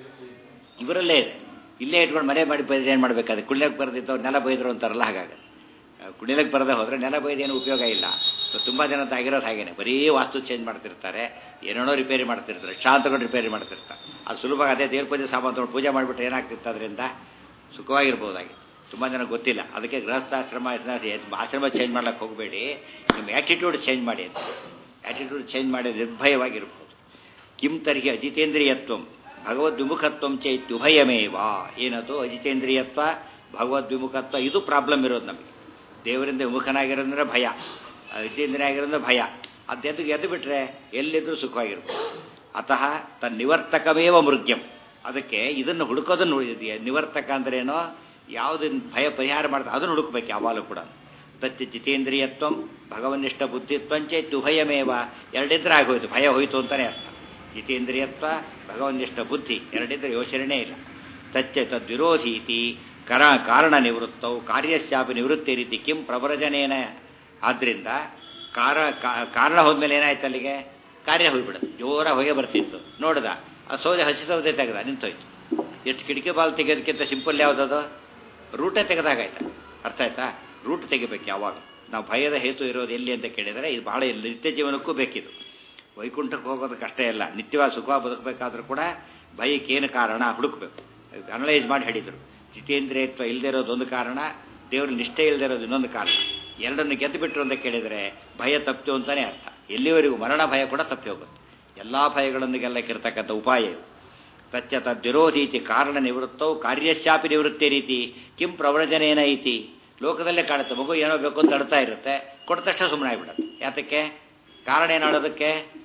ಇವರಲ್ಲೇ ಇದೆ ಇಲ್ಲೇ ಇಟ್ಕೊಂಡು ಮನೆ ಮಾಡಿ ಬೈದ್ರೆ ಏನು ಮಾಡಬೇಕಾದ್ರೆ ಕುಳ್ಳೆಗೆ ಬರೆದಿತ್ತು ನೆಲ ಬೈದ್ರು ಅಂತಾರಲ್ಲ ಹಾಗಾಗಿ ಕುಣಿಲಕ್ಕೆ ಬರದೆ ಹೋದರೆ ನೆಲ ಬೈದು ಏನು ಉಪಯೋಗ ಇಲ್ಲ ತುಂಬ ಜನ ಆಗಿರೋದು ಹಾಗೇನೆ ಬರೀ ವಾಸ್ತು ಚೇಂಜ್ ಮಾಡ್ತಿರ್ತಾರೆ ಏನೇನೋ ರಿಪೇರಿ ಮಾಡ್ತಿರ್ತಾರೆ ಕ್ಷಾ ತಗೊಂಡು ರಿಪೇರಿ ಮಾಡ್ತಿರ್ತಾರೆ ಅದು ಸುಲಭವಾಗಿ ಅದೇ ದೇವ್ರ ಪೂಜೆ ಸಾಮಾನು ತಗೊಂಡು ಪೂಜೆ ಮಾಡಿಬಿಟ್ರೆ ಏನಾಗ್ತಿತ್ತು ಅದರಿಂದ ಸುಖವಾಗಿರ್ಬೋದಾಗಿ ತುಂಬ ಜನ ಗೊತ್ತಿಲ್ಲ ಅದಕ್ಕೆ ಗೃಹಸ್ಥಾಶ್ರಮ ಆಶ್ರಮ ಚೇಂಜ್ ಮಾಡ್ಲಿಕ್ಕೆ ಹೋಗಬೇಡಿ ನಿಮ್ಮ ಆ್ಯಟಿಟ್ಯೂಡ್ ಚೇಂಜ್ ಮಾಡಿ ಅಂತ ಆ್ಯಟಿಟ್ಯೂಡ್ ಚೇಂಜ್ ಮಾಡಿ ನಿರ್ಭಯವಾಗಿರ್ಬೋದು ಕಿಂ ತರ್ಹಿ ಅಜಿತೇಂದ್ರಿಯತ್ವ ಭಗವದ್ವಿಮುಖತ್ವಂ ಚೈತ್ಯುಭಯಮೇವ ಏನದು ಅಜಿತೇಂದ್ರಿಯತ್ವ ಭಗವದ್ವಿಮುಖತ್ವ ಇದು ಪ್ರಾಬ್ಲಮ್ ಇರೋದು ನಮಗೆ ದೇವರಿಂದ ವಿಮುಖನಾಗಿರೋದ್ರೆ ಭಯ ಅಜಿತೇಂದ್ರಿಯ ಆಗಿರೋದ್ರೆ ಭಯ ಅದೆದ್ದು ಗೆದ್ದು ಬಿಟ್ರೆ ಎಲ್ಲಿದ್ರೂ ಸುಖವಾಗಿರ್ಬೋದು ಅತಃ ತನ್ನ ನಿವರ್ತಕಮೇವ ಮೃಗ್ಯಂ ಅದಕ್ಕೆ ಇದನ್ನು ಹುಡುಕೋದನ್ನು ನಿವರ್ತಕ ಅಂದ್ರೇನೋ ಯಾವುದನ್ನು ಭಯ ಪರಿಹಾರ ಮಾಡ್ತಾ ಅದನ್ನು ಹುಡುಕ್ಬೇಕು ಯಾವಾಗಲೂ ಕೂಡ ತಚ್ಚ ಜಿತೇಂದ್ರಿಯತ್ವ ಭಗವನ್ನಿಷ್ಠ ಬುದ್ಧಿತ್ವಂಚೈತ್ ಉಭಯಮೇವ ಎರಡಿದ್ರೆ ಆಗೋಯ್ತು ಭಯ ಹೋಯ್ತು ಅಂತಲೇ ಅರ್ಥ ಜಿತೇಂದ್ರಿಯತ್ವ ಭಗವನ್ನಿಷ್ಠ ಬುದ್ಧಿ ಎರಡಿದ್ರೆ ಯೋಚನೆ ಇಲ್ಲ ತಚ್ಚ ತದ್ವಿರೋಧಿ ಇತಿ ಕರ ಕಾರಣ ನಿವೃತ್ತವು ಕಾರ್ಯಶ್ಯಾಪಿ ನಿವೃತ್ತಿ ರೀತಿ ಕಿಂ ಪ್ರವರಜನೇನ ಆದ್ದರಿಂದ ಕಾರ ಕಾರಣ ಹೋದ್ಮೇಲೆ ಏನಾಯ್ತು ಅಲ್ಲಿಗೆ ಕಾರ್ಯ ಹೋಗ್ಬಿಡುತ್ತೆ ಜೋರ ಹೊಗೆ ಬರ್ತಿತ್ತು ನೋಡ್ದ ಆ ಸೌದೆ ಹಸಿ ಸೌದೆ ತೆಗೆದ ನಿಂತೋಯ್ತು ಎಷ್ಟು ಕಿಟಕಿ ಬಾಲ್ ತೆಗೆಯೋದಕ್ಕಿಂತ ಸಿಂಪಲ್ ಯಾವುದದು ರೂಟೇ ತೆಗೆದಾಗಾಯ್ತ ಅರ್ಥ ಆಯ್ತಾ ರೂಟ್ ತೆಗಿಬೇಕು ಯಾವಾಗ ನಾವು ಭಯದ ಹೇತು ಇರೋದು ಎಲ್ಲಿ ಅಂತ ಕೇಳಿದರೆ ಇದು ಬಹಳ ನಿತ್ಯ ಜೀವನಕ್ಕೂ ಬೇಕಿದು ವೈಕುಂಠಕ್ಕೆ ಹೋಗೋದು ಕಷ್ಟ ಇಲ್ಲ ನಿತ್ಯವಾಗಿ ಸುಖವಾಗಿ ಬದುಕಬೇಕಾದ್ರೂ ಕೂಡ ಭಯಕ್ಕೇನು ಕಾರಣ ಹುಡುಕ್ಬೇಕು ಅನಲೈಸ್ ಮಾಡಿ ಹೇಳಿದರು ಜಿತೇಂದ್ರಿಯತ್ವ ಇಲ್ಲದೆ ಇರೋದು ಒಂದು ಕಾರಣ ದೇವ್ರ ನಿಷ್ಠೆ ಇಲ್ಲದೆ ಇರೋದು ಇನ್ನೊಂದು ಕಾರಣ ಎರಡನ್ನು ಗೆದ್ದು ಬಿಟ್ಟರು ಅಂತ ಕೇಳಿದರೆ ಭಯ ತಪ್ಪಿತು ಅಂತಲೇ ಅರ್ಥ ಎಲ್ಲಿವರೆಗೂ ಮರಣ ಭಯ ಕೂಡ ತಪ್ಪಿ ಹೋಗುತ್ತೆ ಎಲ್ಲ ಭಯಗಳನ್ನು ಗೆಲ್ಲಕ್ಕಿರ್ತಕ್ಕಂಥ ಉಪಾಯ ಇದು ತಚ್ಚ ತದ್ವಿರೋಧೀತಿ ಕಾರಣ ನಿವೃತ್ತವು ಕಾರ್ಯಶ್ಚಾಪಿ ನಿವೃತ್ತಿ ರೀತಿ ಕಿಂ ಪ್ರವೃಜನೇನ ಐತಿ ಲೋಕದಲ್ಲೇ ಕಾಣುತ್ತೆ ಮಗು ಏನೋ ಬೇಕು ಅಂತ ಅಡ್ತಾ ಇರುತ್ತೆ ಕೊಟ್ಟ ತಕ್ಷಣ ಸುಮ್ಮನೆ ಆಗಿಬಿಡುತ್ತೆ ಯಾತಕ್ಕೆ ಕಾರಣ ಏನಾಡೋದಕ್ಕೆ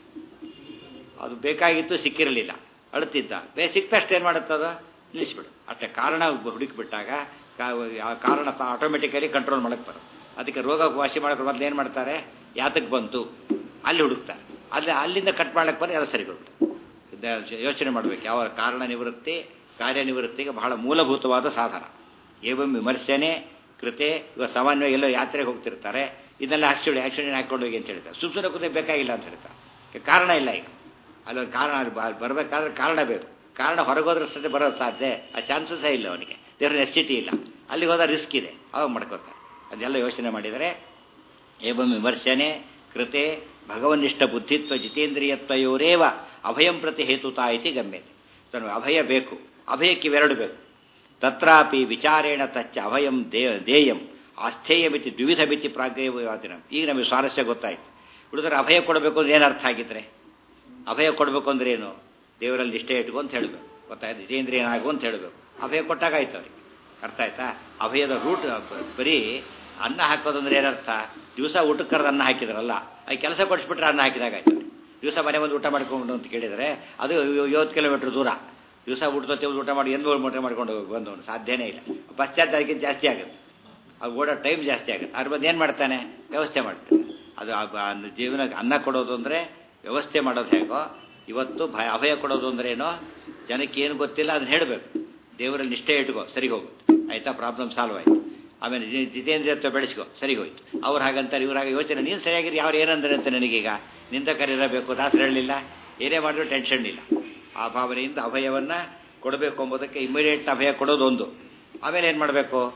ಅದು ಬೇಕಾಗಿತ್ತು ಸಿಕ್ಕಿರಲಿಲ್ಲ ಅಳುತ್ತಿದ್ದ ಬೇ ಸಿಕ್ತಷ್ಟು ಏನು ಮಾಡುತ್ತದ ನಿಲ್ಲಿಸ್ಬಿಡು ಅಷ್ಟೇ ಕಾರಣ ಹುಡುಕಿಬಿಟ್ಟಾಗ ಕಾರಣ ಆಟೋಮೆಟಿಕಲಿ ಕಂಟ್ರೋಲ್ ಮಾಡಕ್ಕೆ ಬರೋದು ಅದಕ್ಕೆ ರೋಗ ವಾಸಿ ಮಾಡೋಕೆ ಮೊದಲು ಏನು ಮಾಡ್ತಾರೆ ಯಾತಕ್ಕೆ ಬಂತು ಅಲ್ಲಿ ಹುಡುಕ್ತಾರೆ ಅಲ್ಲಿ ಅಲ್ಲಿಂದ ಕಟ್ ಮಾಡ್ಲಿಕ್ಕೆ ಬರೋ ಎಲ್ಲ ಸರಿ ಹೋಗ್ಬಿಟ್ಟು ಯೋಚನೆ ಮಾಡಬೇಕು ಯಾವ ಕಾರಣ ನಿವೃತ್ತಿ ಕಾರ್ಯನಿವೃತ್ತಿಗೆ ಬಹಳ ಮೂಲಭೂತವಾದ ಸಾಧನ ಏವಂ ವಿಮರ್ಶನೆ ಕೃತೆ ಇವಾಗ ಸಾಮಾನ್ಯವಾಗಿ ಎಲ್ಲೋ ಯಾತ್ರೆಗೆ ಹೋಗ್ತಿರ್ತಾರೆ ಇದನ್ನೆಲ್ಲ ಆಕ್ಸಿಡೆಂಟ್ ಆಕ್ಸಿಡೆಂಟ್ ಹಾಕೊಂಡು ಹೋಗಿ ಅಂತ ಹೇಳ್ತಾರೆ ಸುಮ್ ಸುಮ್ಮನೆ ಕೂತೆ ಬೇಕಾಗಿಲ್ಲ ಅಂತ ಹೇಳ್ತಾರೆ ಕಾರಣ ಇಲ್ಲ ಈಗ ಅಲ್ಲೊಂದು ಕಾರಣ ಬರಬೇಕಾದ್ರೆ ಕಾರಣ ಬೇಕು ಕಾರಣ ಹೊರಗೋದ್ರ ಸತಿ ಬರೋದು ಸಾಧ್ಯ ಆ ಚಾನ್ಸಸ್ಸೇ ಇಲ್ಲ ಅವನಿಗೆ ದೇವ್ರ ನೆಸಿಟಿ ಇಲ್ಲ ಅಲ್ಲಿಗೆ ಹೋದ ರಿಸ್ಕ್ ಇದೆ ಅವಾಗ ಮಾಡ್ಕೋತಾರೆ ಅದೆಲ್ಲ ಯೋಚನೆ ಮಾಡಿದರೆ ಏವಂ ವಿಮರ್ಶನೆ ಕೃತೆ ಭಗವನ್ನಿಷ್ಠ ಬುದ್ಧಿತ್ವ ಜಿತೇಂದ್ರಿಯತ್ವಯೋರೇವ ಅಭಯಂ ಪ್ರತಿ ಹೇತುತಾ ಇತಿ ಗಮ್ಯತೆ ತನು ಅಭಯ ಬೇಕು ಅಭಯಕ್ಕೆ ಇವೆರಡು ಬೇಕು ತತ್ರಾಪಿ ವಿಚಾರೇಣ ತಚ್ಚ ಅಭಯಂ ದೇ ದೇಯಂ ಆಸ್ಥೇಯ ಮಿತಿ ದ್ವಿವಿಧ ಮಿತಿ ಪ್ರಾಗ್ಯವಾದಿನ ಈಗ ನಮಗೆ ಸ್ವಾರಸ್ಯ ಗೊತ್ತಾಯ್ತು ಹುಡುಗರು ಅಭಯ ಕೊಡಬೇಕು ಅಂದ್ರೆ ಏನು ಅರ್ಥ ಆಗಿದ್ರೆ ಅಭಯ ಕೊಡಬೇಕು ಅಂದ್ರೆ ಏನು ದೇವರಲ್ಲಿ ನಿಷ್ಠೆ ಇಟ್ಕೊ ಅಂತ ಹೇಳಬೇಕು ಗೊತ್ತಾಯ್ತು ಜಿತೇಂದ್ರಿಯನಾಗು ಅಂತ ಹೇಳಬೇಕು ಅಭಯ ಕೊಟ್ಟಾಗ ಆಯ್ತು ಅವ್ರಿಗೆ ಅರ್ಥ ಆಯ್ತಾ ಅಭಯದ ರೂಟ್ ಬರೀ ಅನ್ನ ಹಾಕೋದಂದ್ರೆ ಏನರ್ಥ ದಿವಸ ಊಟಕ್ಕೆ ಕರೆದು ಅನ್ನ ಹಾಕಿದ್ರಲ್ಲ ಅದು ಕೆಲಸ ಕೊಡಿಸ್ಬಿಟ್ರೆ ಅನ್ನ ಹಾಕಿದಾಗ ಆಯ್ತು ದಿವಸ ಮನೆ ಬಂದು ಊಟ ಮಾಡ್ಕೊಂಡು ಅಂತ ಕೇಳಿದರೆ ಅದು ಐವತ್ತು ಕಿಲೋಮೀಟ್ರ್ ದೂರ ದಿವಸ ಊಟದ ಊಟ ಮಾಡಿ ಎಂದು ಊಟ ಮಾಡ್ಕೊಂಡು ಬಂದವನು ಸಾಧ್ಯನೇ ಇಲ್ಲ ಪಶ್ಚಾತ್ ಅದಕ್ಕಿಂತ ಜಾಸ್ತಿ ಆಗುತ್ತೆ ಅದು ಓಡೋ ಟೈಮ್ ಜಾಸ್ತಿ ಆಗುತ್ತೆ ಅದ್ರ ಬಂದು ಏನು ಮಾಡ್ತಾನೆ ವ್ಯವಸ್ಥೆ ಮಾಡ್ತಾನೆ ಅದು ಜೀವನ ಅನ್ನ ಕೊಡೋದು ಅಂದರೆ ವ್ಯವಸ್ಥೆ ಮಾಡೋದು ಹೇಗೋ ಇವತ್ತು ಭಯ ಅಭಯ ಕೊಡೋದು ಅಂದ್ರೆ ಏನೋ ಜನಕ್ಕೆ ಏನು ಗೊತ್ತಿಲ್ಲ ಅದನ್ನ ಹೇಳಬೇಕು ದೇವರಲ್ಲಿ ನಿಷ್ಠೆ ಇಟ್ಕೋ ಸರಿ ಹೋಗುತ್ತೆ ಆಯ್ತಾ ಪ್ರಾಬ್ಲಮ್ ಸಾಲ್ವ್ ಆಯ್ತು ಆಮೇಲೆ ಜಿತೇಂದ್ರಿಯತ್ವ ಬೆಳೆಸ್ಕೋ ಸರಿ ಹೋಯ್ತು ಅವ್ರು ಹಾಗಂತಾರೆ ಇವ್ರು ಹಾಗೆ ಯೋಚನೆ ನೀನು ಸರಿಯಾಗಿರಿ ಯಾರು ಏನಂದ್ರೆ ಅಂತ ನನಗೀಗ ನಿಂದ ಕರಿರಬೇಕು ದಾಸರು ಹೇಳಲಿಲ್ಲ ಏನೇ ಮಾಡಿದ್ರು ಟೆನ್ಷನ್ ಇಲ್ಲ ಆ ಭಾವನೆಯಿಂದ ಅಭಯವನ್ನು ಕೊಡಬೇಕು ಎಂಬುದಕ್ಕೆ ಇಮಿಡಿಯೇಟ್ ಅಭಯ ಕೊಡೋದು ಒಂದು ಆಮೇಲೆ ಏನು ಮಾಡಬೇಕು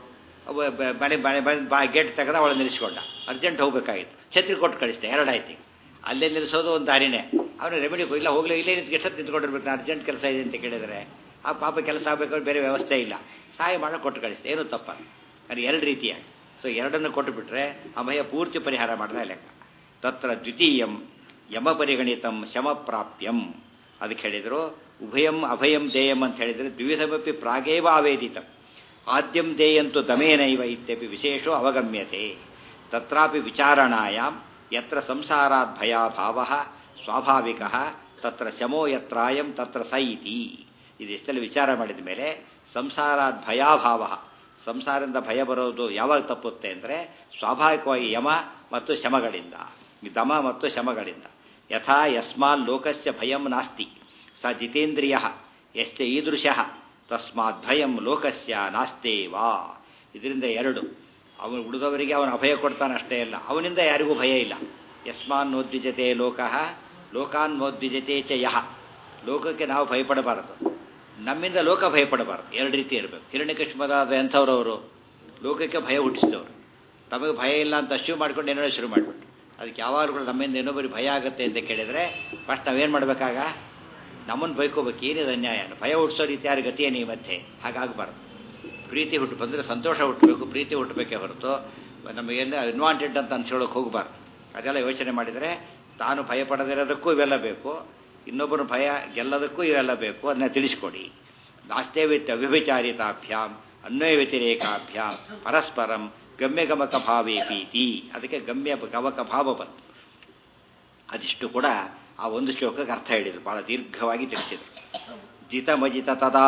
ಅವ ಬ- ಮನೆ ಮನೆ ಬಂದು ಬಾ ಗೇಟ್ ತೆಗೆದ ಅವಳು ನಿಲ್ಲಿಸ್ಕೊಂಡ ಅರ್ಜೆಂಟ್ ಹೋಗ್ಬೇಕಾಗಿತ್ತು ಛತ್ರಿ ಕೊಟ್ಟು ಕಳಿಸ್ದೆ ಎರಡಾಯ್ತು ಅಲ್ಲೇ ನಿಲ್ಲಿಸೋದು ಒಂದು ದಾರಿನೇ ಅವನು ರೆಮಿಡಿ ಇಲ್ಲ ಹೋಗ್ಲಿ ಇಲ್ಲೇ ನಿಂತು ಎಷ್ಟೊತ್ತು ನಿಂತ್ಕೊಂಡಿರ್ಬೇಕು ನಾನು ಅರ್ಜೆಂಟ್ ಕೆಲಸ ಇದೆ ಅಂತ ಕೇಳಿದರೆ ಆ ಪಾಪ ಕೆಲಸ ಆಗಬೇಕಾದ್ರೆ ಬೇರೆ ವ್ಯವಸ್ಥೆ ಇಲ್ಲ ಸಹಾಯ ಮಾಡೋ ಕೊಟ್ಟು ಕಳಿಸ್ದೆ ಏನೂ ತಪ್ಪಲ್ಲ ಅದು ಎರಡು ರೀತಿಯಾಗಿ ಸೊ ಎರಡನ್ನು ಕೊಟ್ಟು ಬಿಟ್ರೆ ಅಭಯ ಪೂರ್ತಿ ಪರಿಹಾರ ಮಾಡಿದ ಲೆಕ್ಕ ತತ್ರ ದ್ವಿತೀಯಂ ಯಮ ಪರಿಗಣಿತಂ ಶಮ ಪ್ರಾಪ್ಯಂ ಅದಕ್ಕೆ ಹೇಳಿದರು ಉಭಯಂ ಅಭಯಂ ದೇಯಂ ಅಂತ ಹೇಳಿದರೆ ದ್ವಿಧಮಪಿ ಪ್ರಾಗೇವ ಆವೇದಿತಂ ಆದ್ಯಂ ದೇಯಂತು ದಮೇನೈವ ಇತ್ಯಪಿ ವಿಶೇಷೋ ಅವಗಮ್ಯತೆ ತತ್ರಾಪಿ ವಿಚಾರಣಾಯಾಂ ಯತ್ರ ಸಂಸಾರಾತ್ ಭಯಾಭಾವ ಸ್ವಾಭಾವಿಕ ತತ್ರ ಶಮೋ ಯತ್ರಾಯಂ ತತ್ರ ಸ ಇತಿ ಇದೆಷ್ಟಲ್ಲಿ ವಿಚಾರ ಮಾಡಿದ ಮೇಲೆ ಸಂಸಾರಾತ್ ಭಯಾಭಾವ ಸಂಸಾರದಿಂದ ಭಯ ಬರೋದು ಯಾವಾಗ ತಪ್ಪುತ್ತೆ ಅಂದರೆ ಸ್ವಾಭಾವಿಕವಾಗಿ ಯಮ ಮತ್ತು ಶಮಗಳಿಂದ ಈ ದಮ ಮತ್ತು ಶಮಗಳಿಂದ ಯಥಾ ಯಸ್ಮಾನ್ ಲೋಕಸ್ಯ ಭಯಂ ನಾಸ್ತಿ ಸ ಜಿತೇಂದ್ರಿಯ ಯಶ್ಚ ಈದೃಶ ತಸ್ಮಾತ್ ಭಯಂ ಲೋಕಸ್ಯ ನಾಸ್ತೇವಾ ಇದರಿಂದ ಎರಡು ಅವನು ಉಳಿದವರಿಗೆ ಅವನು ಅಭಯ ಕೊಡ್ತಾನೆ ಅಷ್ಟೇ ಇಲ್ಲ ಅವನಿಂದ ಯಾರಿಗೂ ಭಯ ಇಲ್ಲ ಯಸ್ಮಾನ್ ನೋದ್ವಿಜತೆ ಲೋಕಃ ಲೋಕಾನ್ ನೋದ್ವಿಜತೆ ಚ ಯಹ ಲೋಕಕ್ಕೆ ನಾವು ಭಯಪಡಬಾರದು ನಮ್ಮಿಂದ ಲೋಕ ಭಯಪಡಬಾರದು ಎರಡು ರೀತಿ ಇರಬೇಕು ಹಿರಣ್ಯಕಶ್ಮದಾದ ಎಂಥವ್ರವರು ಲೋಕಕ್ಕೆ ಭಯ ಹುಟ್ಟಿಸಿದವರು ತಮಗೆ ಭಯ ಇಲ್ಲ ಅಂತ ಅಶ್ಯೂ ಮಾಡ್ಕೊಂಡು ಏನೋ ಶುರು ಮಾಡಿಬಿಟ್ಟು ಅದಕ್ಕೆ ಯಾವಾಗಲೂ ಕೂಡ ನಮ್ಮಿಂದ ಇನ್ನೊಬ್ಬರಿಗೆ ಭಯ ಆಗುತ್ತೆ ಅಂತ ಕೇಳಿದರೆ ಫಸ್ಟ್ ನಾವೇನು ಮಾಡಬೇಕಾಗ ನಮ್ಮನ್ನು ಬೈಕೋಬೇಕು ಏನಿದೆ ಅನ್ಯಾಯ ಭಯ ಹುಟ್ಟಿಸೋ ರೀತಿ ಯಾರ ಗತಿಯೇ ಈ ಮಧ್ಯೆ ಹಾಗಾಗಬಾರ್ದು ಪ್ರೀತಿ ಹುಟ್ಟು ಬಂದರೆ ಸಂತೋಷ ಹುಟ್ಟಬೇಕು ಪ್ರೀತಿ ಹುಟ್ಟಬೇಕೇ ಹೊರತು ನಮಗೇನು ಅನ್ವಾಂಟೆಡ್ ಅಂತ ಅನ್ಸ್ಕೊಳ್ಳೋಕೆ ಹೋಗಬಾರ್ದು ಅದೆಲ್ಲ ಯೋಚನೆ ಮಾಡಿದರೆ ತಾನು ಭಯ ಪಡದಿರೋದಕ್ಕೂ ಇವೆಲ್ಲ ಬೇಕು ಇನ್ನೊಬ್ಬರು ಭಯ ಗೆಲ್ಲೋದಕ್ಕೂ ಇವೆಲ್ಲ ಬೇಕು ಅದನ್ನ ತಿಳಿಸ್ಕೊಡಿ ನಾಸ್ತೆ ವ್ಯತ್ಯ ವ್ಯಭಿಚಾರಿತಾಭ್ಯಾಂ ಅನ್ವಯ ವ್ಯತಿರೇಕಾಭ್ಯಾಂ ಪರಸ್ಪರಂ ಗಮ್ಯ ಗಮಕ ಭಾವೇ ಪ್ರೀತಿ ಅದಕ್ಕೆ ಗಮ್ಯ ಗಮಕ ಭಾವ ಬಂತು ಅದಿಷ್ಟು ಕೂಡ ಆ ಒಂದು ಶ್ಲೋಕಕ್ಕೆ ಅರ್ಥ ಹೇಳಿದರು ಬಹಳ ದೀರ್ಘವಾಗಿ ತಿಳಿಸಿದರು ಜಿತಮಜಿತ ತದಾ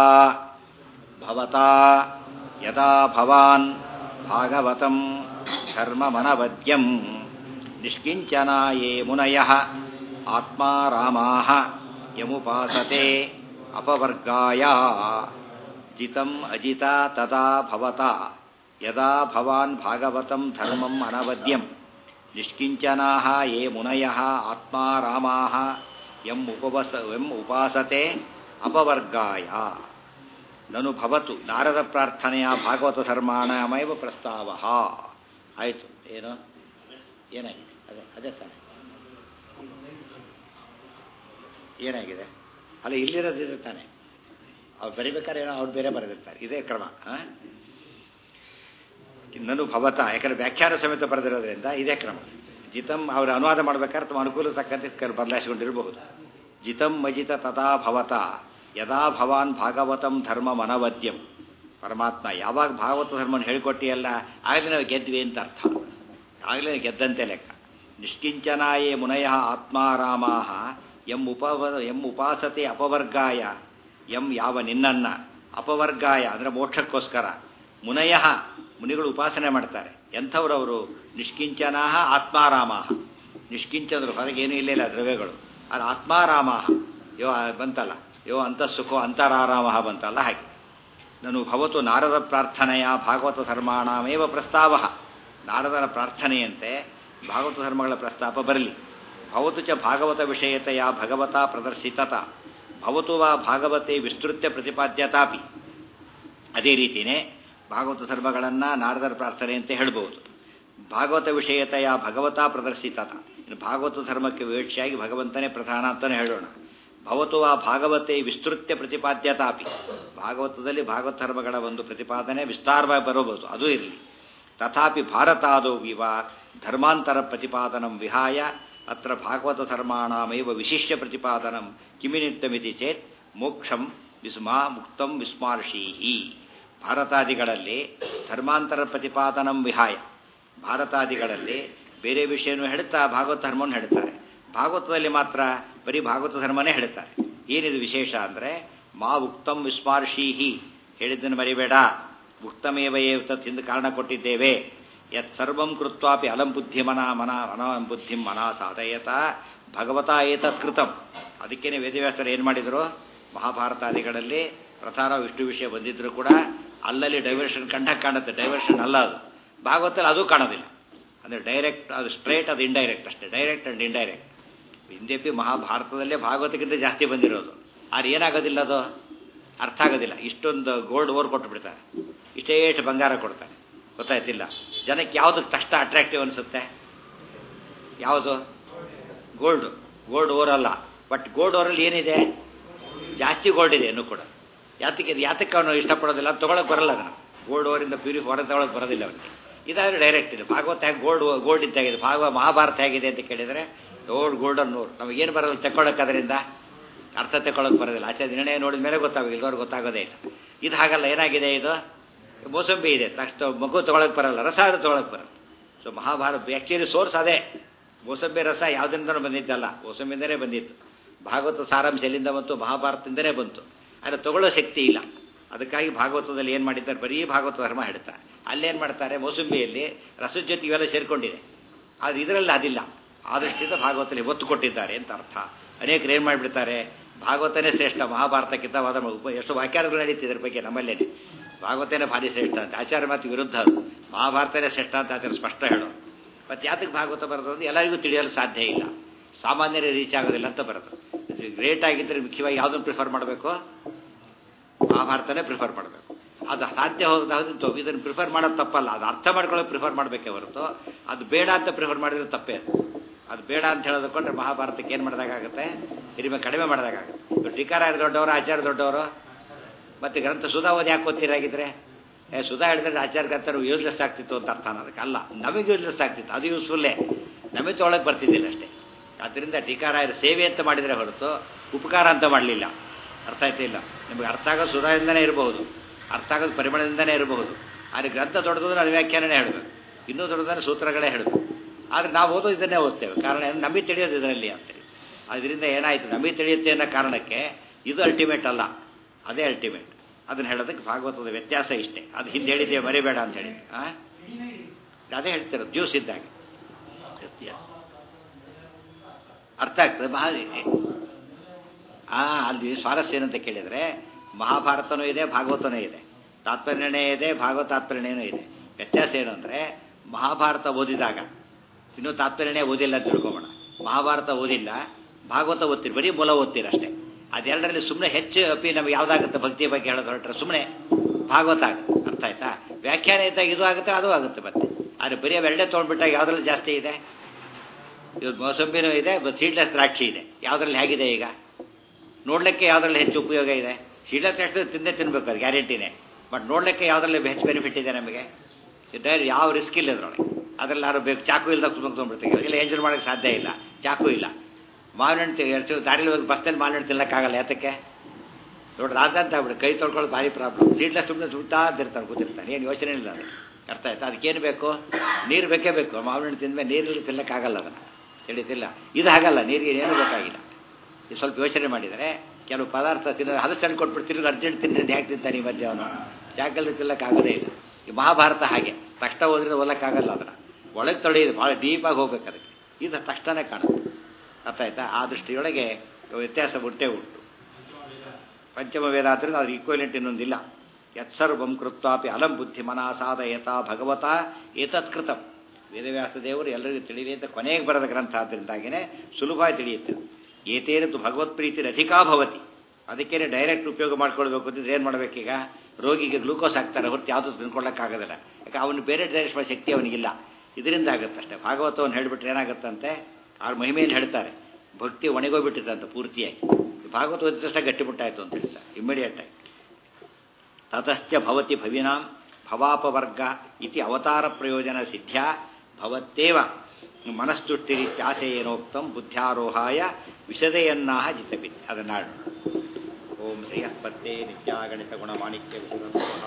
ಭವತಾ ಯದಾ ಭವಾನ್ ಭಾಗವತಂ ಧರ್ಮಮನವದ್ಯಂ ನಿಷ್ಕಿಂಚನಾಯೇ ಮುನಯಃ ಆತ್ಮಾರಾಮಾಃ ಯಮುಪಾಸತೆ ಅಪವರ್ಗಾಯ ಜಿತಂ ಅಜಿತ ತದಾ ಭವತಾ ಯದಾ ಭವಾನ್ ಭಾಗವತಂ ಧರ್ಮಂ ಅನವದ್ಯಂ ನಿಷ್ಕಿಂಚನಾಃ ಯೇ ಮುನಯಃ ಆತ್ಮಾರಾಮಾಃ ಯಂ ಉಪವಸ ಎಂ ಉಪಾಸತೆ ಅಪವರ್ಗಾಯ ನನು ಭವತು ನಾರದ ಪ್ರಾರ್ಥನೆಯ ಭಾಗವತ ಧರ್ಮಾಣಮೈವ ಪ್ರಸ್ತಾವ ಆಯಿತು ಏನು ಏನಾಗಿದೆ ಅದೇ ಅದೇ ತಾನೆ ಏನಾಗಿದೆ ಅಲ್ಲ ಇಲ್ಲಿರೋದಿದೆ ತಾನೆ ಅವ್ರು ಬರಿಬೇಕಾದ್ರೆ ಏನೋ ಅವ್ರು ಬೇರೆ ಬರೆದಿರ್ತಾರೆ ಇದೇ ಕ್ರಮ ಹಾಂ ನನು ಭವತ ಯಾಕಂದ್ರೆ ವ್ಯಾಖ್ಯಾನ ಸಮೇತ ಬರೆದಿರೋದ್ರಿಂದ ಇದೇ ಕ್ರಮ ಜಿತಂ ಅವರು ಅನುವಾದ ಮಾಡ್ಬೇಕಾದ್ರೆ ತಮ್ಮ ಅನುಕೂಲ ತಕ್ಕಂತೆ ಕರ್ ಬದಲಾಯಿಸಿಕೊಂಡಿರಬಹುದು ಜಿತಂ ಮಜಿತ ತಥಾ ಭವತ ಯದಾ ಭವಾನ್ ಭಾಗವತಂ ಧರ್ಮ ಅನವದ್ಯಂ ಪರಮಾತ್ಮ ಯಾವಾಗ ಭಾಗವತ ಧರ್ಮನ ಹೇಳಿಕೊಟ್ಟಿಯಲ್ಲ ಆಗಲೇ ನಾವು ಗೆದ್ವಿ ಅಂತ ಅರ್ಥ ಆಗಲೇ ಗೆದ್ದಂತೆ ಲೆಕ್ಕ ನಿಷ್ಕಿಂಚನಾಯೇ ಮುನಯ ಆತ್ಮಾರಾಮಾ ಎಂ ಉಪವ ಎಂ ಉಪಾಸತೆ ಅಪವರ್ಗಾಯ ಎಂ ಯಾವ ನಿನ್ನನ್ನ ಅಪವರ್ಗಾಯ ಅಂದರೆ ಮೋಕ್ಷಕ್ಕೋಸ್ಕರ ಮುನಯ ಮುನಿಗಳು ಉಪಾಸನೆ ಮಾಡ್ತಾರೆ ಎಂಥವ್ರವರು ನಿಷ್ಕಿಂಚನಾ ಆತ್ಮಾರಾಮ ನಿಷ್ಕಿಂಚಂದ್ರು ಹೊರಗೇನೂ ಇಲ್ಲ ಇಲ್ಲ ದ್ರವ್ಯಗಳು ಅದು ಆತ್ಮಾರಾಮ ಯೋ ಬಂತಲ್ಲ ಯೋ ಅಂತಃಸುಖೋ ಅಂತರಾರಾಮ ಬಂತಲ್ಲ ಹಾಗೆ ನಾನು ಭವತು ನಾರದ ಪ್ರಾರ್ಥನೆಯ ಭಾಗವತ ಧರ್ಮಾಣಮೇವ ಪ್ರಸ್ತಾವ ನಾರದರ ಪ್ರಾರ್ಥನೆಯಂತೆ ಭಾಗವತ ಧರ್ಮಗಳ ಪ್ರಸ್ತಾಪ ಬರಲಿ ಭವತು ಚ ಭಾಗವತ ವಿಷಯತೆಯ ಭಗವತ ಪ್ರದರ್ಶಿತತ ಭವತು ವಾ ಭಾಗವತೆ ವಿಸ್ತೃತ್ಯ ಪ್ರತಿಪಾದ್ಯತಾಪಿ ಅದೇ ರೀತಿಯೇ ಭಾಗವತ ಧರ್ಮಗಳನ್ನು ನಾರದರ ಪ್ರಾರ್ಥನೆ ಅಂತ ಹೇಳ್ಬೋದು ಭಾಗವತ ವಿಷಯತೆಯ ಭಗವತ ಪ್ರದರ್ಶಿತತ ಇನ್ನು ಭಾಗವತ ಧರ್ಮಕ್ಕೆ ವಿವಕ್ಷೆಯಾಗಿ ಭಗವಂತನೇ ಪ್ರಧಾನ ಅಂತಲೇ ಹೇಳೋಣ ಭವತು ಆ ಭಾಗವತೆ ವಿಸ್ತೃತ್ಯ ಪ್ರತಿಪಾದ್ಯತಾಪಿ ಭಾಗವತದಲ್ಲಿ ಭಾಗವತ ಧರ್ಮಗಳ ಒಂದು ಪ್ರತಿಪಾದನೆ ವಿಸ್ತಾರವಾಗಿ ಬರಬಹುದು ಅದು ಇರಲಿ ತಥಾಪಿ ಭಾರತಾದೋ ವಿವ ಧರ್ಮಾಂತರ ಪ್ರತಿಪಾದನಂ ವಿಹಾಯ ಅತ್ರ ಭಾಗವತ ಧರ್ಮಾಣಮೇವ ವಿಶಿಷ್ಯ ಪ್ರತಿಪಾದನಂ ಕಿಮಿನಿತ್ತಮಿತಿ ಚೇತ್ ಮೋಕ್ಷಂ ವಿಸ್ಮಾ ಮುಕ್ತಂ ವಿಸ್ಮಾರ್ಷೀಹಿ ಭಾರತಾದಿಗಳಲ್ಲಿ ಧರ್ಮಾಂತರ ಪ್ರತಿಪಾದನಂ ವಿಹಾಯ ಭಾರತಾದಿಗಳಲ್ಲಿ ಬೇರೆ ವಿಷಯನೂ ಹೇಳ್ತಾ ಭಾಗವತ ಧರ್ಮವನ್ನು ಹೇಳ್ತಾರೆ ಭಾಗವತದಲ್ಲಿ ಮಾತ್ರ ಬರೀ ಭಾಗವತ ಧರ್ಮನೇ ಹೇಳ್ತಾರೆ ಏನಿದು ವಿಶೇಷ ಅಂದರೆ ಮಾ ಉಕ್ತಂ ವಿಸ್ಮಾರ್ಷೀಹಿ ಹೇಳಿದ್ದನ್ನು ಮರಿಬೇಡ ಉಕ್ತಮೇವ ತತ್ ಎಂದು ಕಾರಣ ಕೊಟ್ಟಿದ್ದೇವೆ ಯತ್ ಸರ್ವಂ ಕೃತ್ವಾಪಿ ಅಲಂ ಬುದ್ಧಿ ಮನ ಮನ ಮನ ಬುದ್ಧಿಂ ಮನ ಸಾಧಯತ ಭಗವತ ಏತತ್ ಕೃತಂ ಅದಕ್ಕೇನೆ ವೇದವ್ಯಾಸರು ಏನು ಮಾಡಿದರು ಮಹಾಭಾರತಾದಿಗಳಲ್ಲಿ ಪ್ರಧಾನ ವಿಷ್ಣು ವಿಷಯ ಬಂದಿದ್ರು ಕೂಡ ಅಲ್ಲಲ್ಲಿ ಡೈವರ್ಷನ್ ಕಂಡಕ್ಕೆ ಕಾಣುತ್ತೆ ಡೈವರ್ಷನ್ ಅಲ್ಲ ಅದು ಭಾಗವತಲ್ಲಿ ಅದು ಕಾಣೋದಿಲ್ಲ ಅಂದರೆ ಡೈರೆಕ್ಟ್ ಅದು ಸ್ಟ್ರೈಟ್ ಅದು ಇಂಡೈರೆಕ್ಟ್ ಅಷ್ಟೇ ಡೈರೆಕ್ಟ್ ಆ್ಯಂಡ್ ಇಂಡೈರೆಕ್ಟ್ ಹಿಂದೆ ಮಹಾಭಾರತದಲ್ಲೇ ಭಾಗವತಕ್ಕಿಂತ ಜಾಸ್ತಿ ಬಂದಿರೋದು ಆದ್ರೆ ಏನಾಗೋದಿಲ್ಲ ಅದು ಅರ್ಥ ಆಗೋದಿಲ್ಲ ಇಷ್ಟೊಂದು ಗೋಲ್ಡ್ ಓವರ್ ಕೊಟ್ಟು ಬಿಡ್ತಾರೆ ಇಷ್ಟೇ ಇಷ್ಟು ಬಂಗಾರ ಕೊಡ್ತಾರೆ ಗೊತ್ತಾಯ್ತಿಲ್ಲ ಜನಕ್ಕೆ ಯಾವುದು ತಕ್ಷಣ ಅಟ್ರಾಕ್ಟಿವ್ ಅನಿಸುತ್ತೆ ಯಾವುದು ಗೋಲ್ಡು ಗೋಲ್ಡ್ ಓರಲ್ಲ ಬಟ್ ಗೋಲ್ಡ್ ಓರಲ್ಲಿ ಏನಿದೆ ಜಾಸ್ತಿ ಗೋಲ್ಡ್ ಇದೆ ಇನ್ನೂ ಕೂಡ ಯಾತಕ್ಕೆ ಯಾತಕ್ಕೆ ಅವನು ಇಷ್ಟಪಡೋದಿಲ್ಲ ತೊಗೊಳಕ್ಕೆ ಬರಲ್ಲ ಅದನ್ನು ಗೋಲ್ಡ್ ಓರಿಂದ ಪ್ಯೂರಿಫ್ ಹೊರ ತೊಗೊಳಕ್ಕೆ ಬರೋದಿಲ್ಲ ಅವನಿಗೆ ಇದಾದ್ರೆ ಡೈರೆಕ್ಟ್ ಇದೆ ಭಾಗವತ ಹೇಗೆ ಗೋಲ್ಡ್ ಗೋಲ್ಡ್ ಇದ್ದಾಗಿದೆ ಭಾಗವ ಮಹಾಭಾರತ ಹೇಗಿದೆ ಅಂತ ಕೇಳಿದರೆ ಗೋಲ್ಡ್ ಗೋಲ್ಡನ್ ನೂರು ನಮಗೇನು ಬರೋಲ್ಲ ತಗೊಳಕ್ಕೆ ಅದರಿಂದ ಅರ್ಥ ತಗೊಳಕ್ಕೆ ಬರೋದಿಲ್ಲ ಆಚೆ ನಿರ್ಣಯ ನೋಡಿದ ಮೇಲೆ ಗೊತ್ತಾಗೋದು ಇಲ್ಲದವ್ರು ಗೊತ್ತಾಗೋದೇ ಇಲ್ಲ ಇದು ಹಾಗಲ್ಲ ಏನಾಗಿದೆ ಇದು ಮೋಸಂಬಿ ಇದೆ ತಕ್ಷಣ ಮಗು ತೊಗೊಳಕ್ಕೆ ಬರಲ್ಲ ರಸ ಅದು ತೊಗೊಳಕ್ಕೆ ಬರಲ್ಲ ಸೊ ಮಹಾಭಾರತ ಆ್ಯಕ್ಚುಲಿ ಸೋರ್ಸ್ ಅದೇ ಮೋಸಂಬಿ ರಸ ಯಾವುದರಿಂದನೂ ಬಂದಿದ್ದಲ್ಲ ಮೋಸಂಬಿಂದನೇ ಬಂದಿತ್ತು ಭಾಗವತ ಸಾರಾಂಶ ಎಲ್ಲಿಂದ ಬಂತು ಮಹಾಭಾರತದಿಂದನೇ ಬಂತು ಆದರೆ ತಗೊಳ್ಳೋ ಶಕ್ತಿ ಇಲ್ಲ ಅದಕ್ಕಾಗಿ ಭಾಗವತದಲ್ಲಿ ಏನು ಮಾಡಿದ್ದಾರೆ ಬರೀ ಭಾಗವತ ಧರ್ಮ ಹೇಳ್ತಾರೆ ಅಲ್ಲೇನು ಮಾಡ್ತಾರೆ ಮೋಸಂಬಿಯಲ್ಲಿ ರಸದ ಜೊತೆ ಇವೆಲ್ಲ ಸೇರಿಕೊಂಡಿದೆ ಆದರೆ ಇದರಲ್ಲಿ ಅದಿಲ್ಲ ಆ ದೃಷ್ಟಿಯಿಂದ ಭಾಗವತದಲ್ಲಿ ಒತ್ತು ಕೊಟ್ಟಿದ್ದಾರೆ ಅಂತ ಅರ್ಥ ಅನೇಕರು ಏನು ಮಾಡಿಬಿಡ್ತಾರೆ ಭಾಗವತನೇ ಶ್ರೇಷ್ಠ ಮಹಾಭಾರತಕ್ಕಿಂತ ವಾದ ಉಪ- ಎಷ್ಟು ವ್ಯಾಖ್ಯಾನಗಳು ನಡೀತಿದೆ ಇದ್ರ ಬಗ್ಗೆ ನಮ್ಮಲ್ಲೇನೆ ಭಾಗವತನೇ ಭಾರಿ ಶ್ರೇಷ್ಠ ಅಂತ ಆಚಾರ್ಯ ಮಾತು ವಿರುದ್ಧ ಅದು ಮಹಾಭಾರತನೇ ಶ್ರೇಷ್ಠ ಅಂತ ಅದನ್ನು ಸ್ಪಷ್ಟ ಹೇಳೋ ಮತ್ತು ಯಾತಕ್ಕೆ ಭಾಗವತ ಬರೋದು ಅಂದ್ರೆ ಎಲ್ಲರಿಗೂ ತಿಳಿಯಲು ಸಾಧ್ಯ ಇಲ್ಲ ಸಾಮಾನ್ಯರೇ ರೀಚ್ ಆಗೋದಿಲ್ಲ ಅಂತ ಬರೋದು ಗ್ರೇಟ್ ಆಗಿದ್ದರೆ ಮುಖ್ಯವಾಗಿ ಯಾವುದನ್ನು ಪ್ರಿಫರ್ ಮಾಡಬೇಕು ಮಹಾಭಾರತನೇ ಪ್ರಿಫರ್ ಮಾಡಬೇಕು ಅದು ಸಾಧ್ಯ ಹೋಗದ ಇದನ್ನು ಪ್ರಿಫರ್ ಮಾಡೋದು ತಪ್ಪಲ್ಲ ಅದು ಅರ್ಥ ಮಾಡ್ಕೊಳ್ಳೋಕೆ ಪ್ರಿಫರ್ ಮಾಡಬೇಕೇ ಹೊರತು ಅದು ಬೇಡ ಅಂತ ಪ್ರಿಫರ್ ಮಾಡಿದ್ರೆ ತಪ್ಪೇ ಅದು ಅದು ಬೇಡ ಅಂತ ಹೇಳೋದಕ್ಕೊಂಡ್ರೆ ಮಹಾಭಾರತಕ್ಕೆ ಏನು ಮಾಡಿದಾಗುತ್ತೆ ಹಿರಿಮೆ ಕಡಿಮೆ ಮಾಡಿದಾಗುತ್ತೆ ಇವ್ರು ಟೀಕಾರ ದೊಡ್ಡವರು ಆಚಾರ್ಯ ದೊಡ್ಡವರು ಮತ್ತೆ ಗ್ರಂಥ ಸುಧಾ ಓದಿ ಯಾಕೆ ಓದ್ತೀರಾಗಿದ್ರೆ ಏ ಸುಧಾ ಹೇಳಿದ್ರೆ ಆಚಾರ ಗ್ರಂಥ ಯೂಸ್ಲೆಸ್ ಆಗ್ತಿತ್ತು ಅಂತ ಅರ್ಥ ಅನ್ನೋದಕ್ಕೆ ಅಲ್ಲ ನಮಗೆ ಯೂಸ್ಲೆಸ್ ಆಗ್ತಿತ್ತು ಅದು ಯೂಸ್ಫುಲ್ಲೇ ನಮಗೆ ತೊಗೊಳಕ್ಕೆ ಬರ್ತಿದ್ದಿಲ್ಲ ಅಷ್ಟೇ ಆದ್ದರಿಂದ ಟೀಕಾರಾಯರ ಸೇವೆ ಅಂತ ಮಾಡಿದರೆ ಹೊರತು ಉಪಕಾರ ಅಂತ ಮಾಡಲಿಲ್ಲ ಅರ್ಥ ಆಯ್ತಿಲ್ಲ ನಿಮಗೆ ಅರ್ಥ ಆಗೋದು ಸುಧಾರಿಂದನೇ ಇರಬಹುದು ಅರ್ಥ ಆಗೋದು ಪರಿಮಳದಿಂದನೇ ಇರಬಹುದು ಆದರೆ ಗ್ರಂಥ ದೊಡ್ಡದು ಅದು ವ್ಯಾಖ್ಯಾನನೇ ಹೇಳಬೇಕು ಇನ್ನೂ ದೊಡ್ಡದಾದ್ರೆ ಸೂತ್ರಗಳೇ ಹೇಳಬೇಕು ಆದರೆ ನಾವು ಓದೋದು ಇದನ್ನೇ ಓದ್ತೇವೆ ಕಾರಣ ಏನು ನಮಗೆ ತಿಳಿಯೋದು ಇದರಲ್ಲಿ ಅಂತೇಳಿ ಅದರಿಂದ ಏನಾಯಿತು ನಮಗೆ ತಿಳಿಯುತ್ತೆ ಅನ್ನೋ ಕಾರಣಕ್ಕೆ ಇದು ಅಲ್ಟಿಮೇಟ್ ಅಲ್ಲ ಅದೇ ಅಲ್ಟಿಮೇಟ್ ಅದನ್ನು ಹೇಳೋದಕ್ಕೆ ಭಾಗವತದ ವ್ಯತ್ಯಾಸ ಇಷ್ಟೇ ಅದು ಹಿಂದೆ ಹೇಳಿದ್ದೇವೆ ಮರಿಬೇಡ ಅಂತ ಹೇಳಿ ಆ? ಅದೇ ಹೇಳ್ತಿರೋದು ಜ್ಯೂಸ್ ಇದ್ದಾಗ ವ್ಯತ್ಯಾಸ ಅರ್ಥ ಆಗ್ತದೆ ಮಹಾ ಆ ಅಲ್ಲಿ ಸ್ವಾರಸ್ಯ ಏನಂತ ಕೇಳಿದರೆ ಮಹಾಭಾರತನೂ ಇದೆ ಭಾಗವತನೂ ಇದೆ ತಾತ್ಪರ್ಯನೇ ಇದೆ ಭಾಗವತ ತಾತ್ಪರ್ಯನೂ ಇದೆ ವ್ಯತ್ಯಾಸ ಏನು ಅಂದರೆ ಮಹಾಭಾರತ ಓದಿದಾಗ ಇನ್ನೂ ತಾತ್ಪರ್ಯನೇ ಓದಿಲ್ಲ ಅಂತ ತಿಳ್ಕೊಬೋಣ ಮಹಾಭಾರತ ಓದಿಲ್ಲ ಭಾಗವತ ಓದ್ತೀರಿ ಬರೀ ಮೂಲ ಓದ್ತೀರಿ ಅಷ್ಟೇ ಅದೆರಡರಲ್ಲಿ ಸುಮ್ಮನೆ ಹೆಚ್ಚು ಅಪಿ ನಮಗೆ ಯಾವುದಾಗುತ್ತೆ ಭಕ್ತಿ ಬಗ್ಗೆ ಹೇಳೋದು ಹೊರಟ್ರೆ ಸುಮ್ಮನೆ ಭಾಗವತ ಆಗುತ್ತೆ ಅರ್ಥ ಆಯ್ತಾ ವ್ಯಾಖ್ಯಾನ ಇದ್ದಾಗ ಇದು ಆಗುತ್ತೆ ಅದು ಆಗುತ್ತೆ ಮತ್ತೆ ಆದರೆ ಬರೀ ಅವೆರಡೇ ತೊಗೊಂಡ್ಬಿಟ್ಟಾಗ ಯಾವುದ್ರಲ್ಲಿ ಜಾಸ್ತಿ ಇದೆ ಇವತ್ತು ಮೋಸಂಬಿನೂ ಇದೆ ಸೀಡ್ಲೆಸ್ ದ್ರಾಕ್ಷಿ ಇದೆ ಯಾವುದ್ರಲ್ಲಿ ಹೇಗಿದೆ ಈಗ ನೋಡ್ಲಿಕ್ಕೆ ಯಾವುದ್ರಲ್ಲಿ ಹೆಚ್ಚು ಉಪಯೋಗ ಇದೆ ಸೀಡ್ಲೆಸ್ ದ್ರಾಕ್ಷಿ ತಿಂದೇ ತಿನ್ಬೇಕು ಅದು ಗ್ಯಾರಂಟಿನೇ ಬಟ್ ನೋಡ್ಲಿಕ್ಕೆ ಯಾವುದ್ರಲ್ಲಿ ಹೆಚ್ಚು ಬೆನಿಫಿಟ್ ಇದೆ ನಮಗೆ ಇದ್ದಾರೆ ಯಾವ ರಿಸ್ಕ್ ಇಲ್ಲ ಅದರೊಳಗೆ ಅದ್ರಲ್ಲಿ ಯಾರು ಬೇಕು ಚಾಕು ಇಲ್ದಾಗ ಸುಮ್ಮನೆ ತೊಗೊಂಡ್ಬಿಡ್ತೀವಿ ಇಲ್ಲ ಎಂಜಲ್ ಮಾಡೋಕ್ಕೆ ಸಾಧ್ಯ ಇಲ್ಲ ಚಾಕು ಇಲ್ಲ ಮಾವಿನ ಹಣ್ಣು ಎಷ್ಟು ದಾರಿಲಿ ಹೋಗಿ ಬಸ್ನಲ್ಲಿ ಮಾವಿನ ಹಣ್ಣು ತಿನ್ನಕ್ಕಾಗಲ್ಲ ಯಾತಕ್ಕೆ ನೋಡ್ರಿ ಅಂತ ಆಗ್ಬಿಡು ಕೈ ತೊಳ್ಕೊಳ್ಳೋದು ಭಾರಿ ಪ್ರಾಬ್ಲಮ್ ಸೀಡ್ಲೆಸ್ ಸುಮ್ಮನೆ ಸುತ್ತಾ ಇರ್ತಾನೆ ಕೂತಿರ್ತಾನೆ ಏನು ಯೋಚನೆ ಇಲ್ಲ ಅದು ಅರ್ಥ ಆಯ್ತಾ ಅದಕ್ಕೇನು ಬೇಕು ನೀರು ಬೇಕೇ ಬೇಕು ಮಾವಿನ ಹಣ್ಣು ತಿಂದ್ಮೇಲೆ ನೀರಲ್ಲಿ ತಿನ್ನಕ್ಕಾಗಲ್ಲ ಅದನ್ನು ತಿಳಿತಿಲ್ಲ ಇದು ಹಾಗಲ್ಲ ನೀರಿಗೆ ಏನು ಬೇಕಾಗಿಲ್ಲ ಇದು ಸ್ವಲ್ಪ ಯೋಚನೆ ಮಾಡಿದರೆ ಕೆಲವು ಪದಾರ್ಥ ತಿನ್ನೋದು ಹಲಸು ತಂದು ಕೊಟ್ಬಿಡ್ತೀರಿ ಅರ್ಜೆಂಟ್ ತಿಂದ್ರೆ ಯಾಕೆ ತಿಂತಾನೆ ಈ ಮಧ್ಯೆ ಅವನು ಚಾಕಲ್ಲಿ ತಿನ್ನಕ್ಕಾಗೋದೇ ಇಲ್ಲ ಈ ಮಹಾಭಾರತ ಹಾಗೆ ತಕ್ಷಣ ಹೋದ್ರೆ ಓದಕ್ಕಾಗಲ್ಲ ಅದನ್ನು ಒಳಗೆ ತೊಳೆಯೋದು ಭಾಳ ಡೀಪಾಗಿ ಹೋಗ್ಬೇಕು ಅದಕ್ಕೆ ಇದು ತಕ್ಷಣನೇ ಕಾಣುತ್ತೆ ಅರ್ಥ ಆಯ್ತಾ ಆ ದೃಷ್ಟಿಯೊಳಗೆ ವ್ಯತ್ಯಾಸ ಉಂಟೇ ಉಂಟು ಪಂಚಮ ವೇದ ಆದ್ದರಿಂದ ಅದು ಈಕ್ವಲೆಂಟ್ ಇನ್ನೊಂದಿಲ್ಲ ಯತ್ಸರ್ವಂ ಕೃತ್ವಾಪಿ ಅಲಂ ಬುದ್ಧಿ ಮನಸಾದಯತ ಭಗವತ ಏತತ್ಕೃತಂ ವೇದವ್ಯಾಸ ದೇವರು ಎಲ್ಲರಿಗೂ ತಿಳಿಯಲಿ ಅಂತ ಕೊನೆಗೆ ಬರದ ಗ್ರಂಥ ಆದ್ದರಿಂದಾಗಿನೇ ಸುಲಭವಾಗಿ ತಿಳಿಯುತ್ತೆ ಏತೇನದು ಭಗವತ್ ಪ್ರೀತಿ ಅಧಿಕಾ ಭವತಿ ಅದಕ್ಕೇನೆ ಡೈರೆಕ್ಟ್ ಉಪಯೋಗ ಮಾಡ್ಕೊಳ್ಬೇಕು ಅಂತಿದ್ರೆ ಏನು ಮಾಡಬೇಕೀಗ ರೋಗಿಗೆ ಗ್ಲೂಕೋಸ್ ಹಾಕ್ತಾರೆ ಹೊರತು ಯಾವುದು ತಿನ್ಕೊಳ್ಳೋಕ್ಕಾಗೋದಿಲ್ಲ ಯಾಕೆ ಅವನು ಬೇರೆ ಡೈರೆಕ್ಟ್ ಮಾಡೋ ಶಕ್ತಿ ಅವನಿಗಿಲ್ಲ ಇದರಿಂದ ಆಗುತ್ತೆ ಅಷ್ಟೇ ಭಾಗವತವನ್ನು ಹೇಳಿಬಿಟ್ರೆ ಏನಾಗುತ್ತಂತೆ ಅವ್ರ ಮಹಿಮೆಯನ್ನು ಹೇಳ್ತಾರೆ ಭಕ್ತಿ ಒಣಗೋಗ್ಬಿಟ್ಟಿದಂತೆ ಪೂರ್ತಿಯಾಗಿ ಭಾಗವತ ಓದಿದ ತಕ್ಷಣ ಗಟ್ಟಿಬಿಟ್ಟಾಯಿತು ಅಂತ ಹೇಳ್ತಾರೆ ಇಮ್ಮಿಡಿಯೇಟ್ ಆಗಿ ತತಶ್ಚ ಭವತಿ ಭವಿನಾಂ ಭವಾಪವರ್ಗ ಇತಿ ಅವತಾರ ಪ್ರಯೋಜನ ಸಿದ್ಧ್ಯಾ ಭವತ್ತೇವ ಮನಸ್ತುಷ್ಟಿರಿತ್ಯಾಸೇನೋಕ್ತಂ ಬುದ್ಧ್ಯಾರೋಹಾಯ ವಿಶದೆಯನ್ನಾಹ ಜಿತಪಿತ್ ಅದನ್ನಾಡು ಓಂ ಶ್ರೀಯಃ ಪತ್ತೇ ನಿತ್ಯಾಗಣಿತ ಗುಣಮಾಣಿಕ್ಯ ವಿಶುದ್ಧ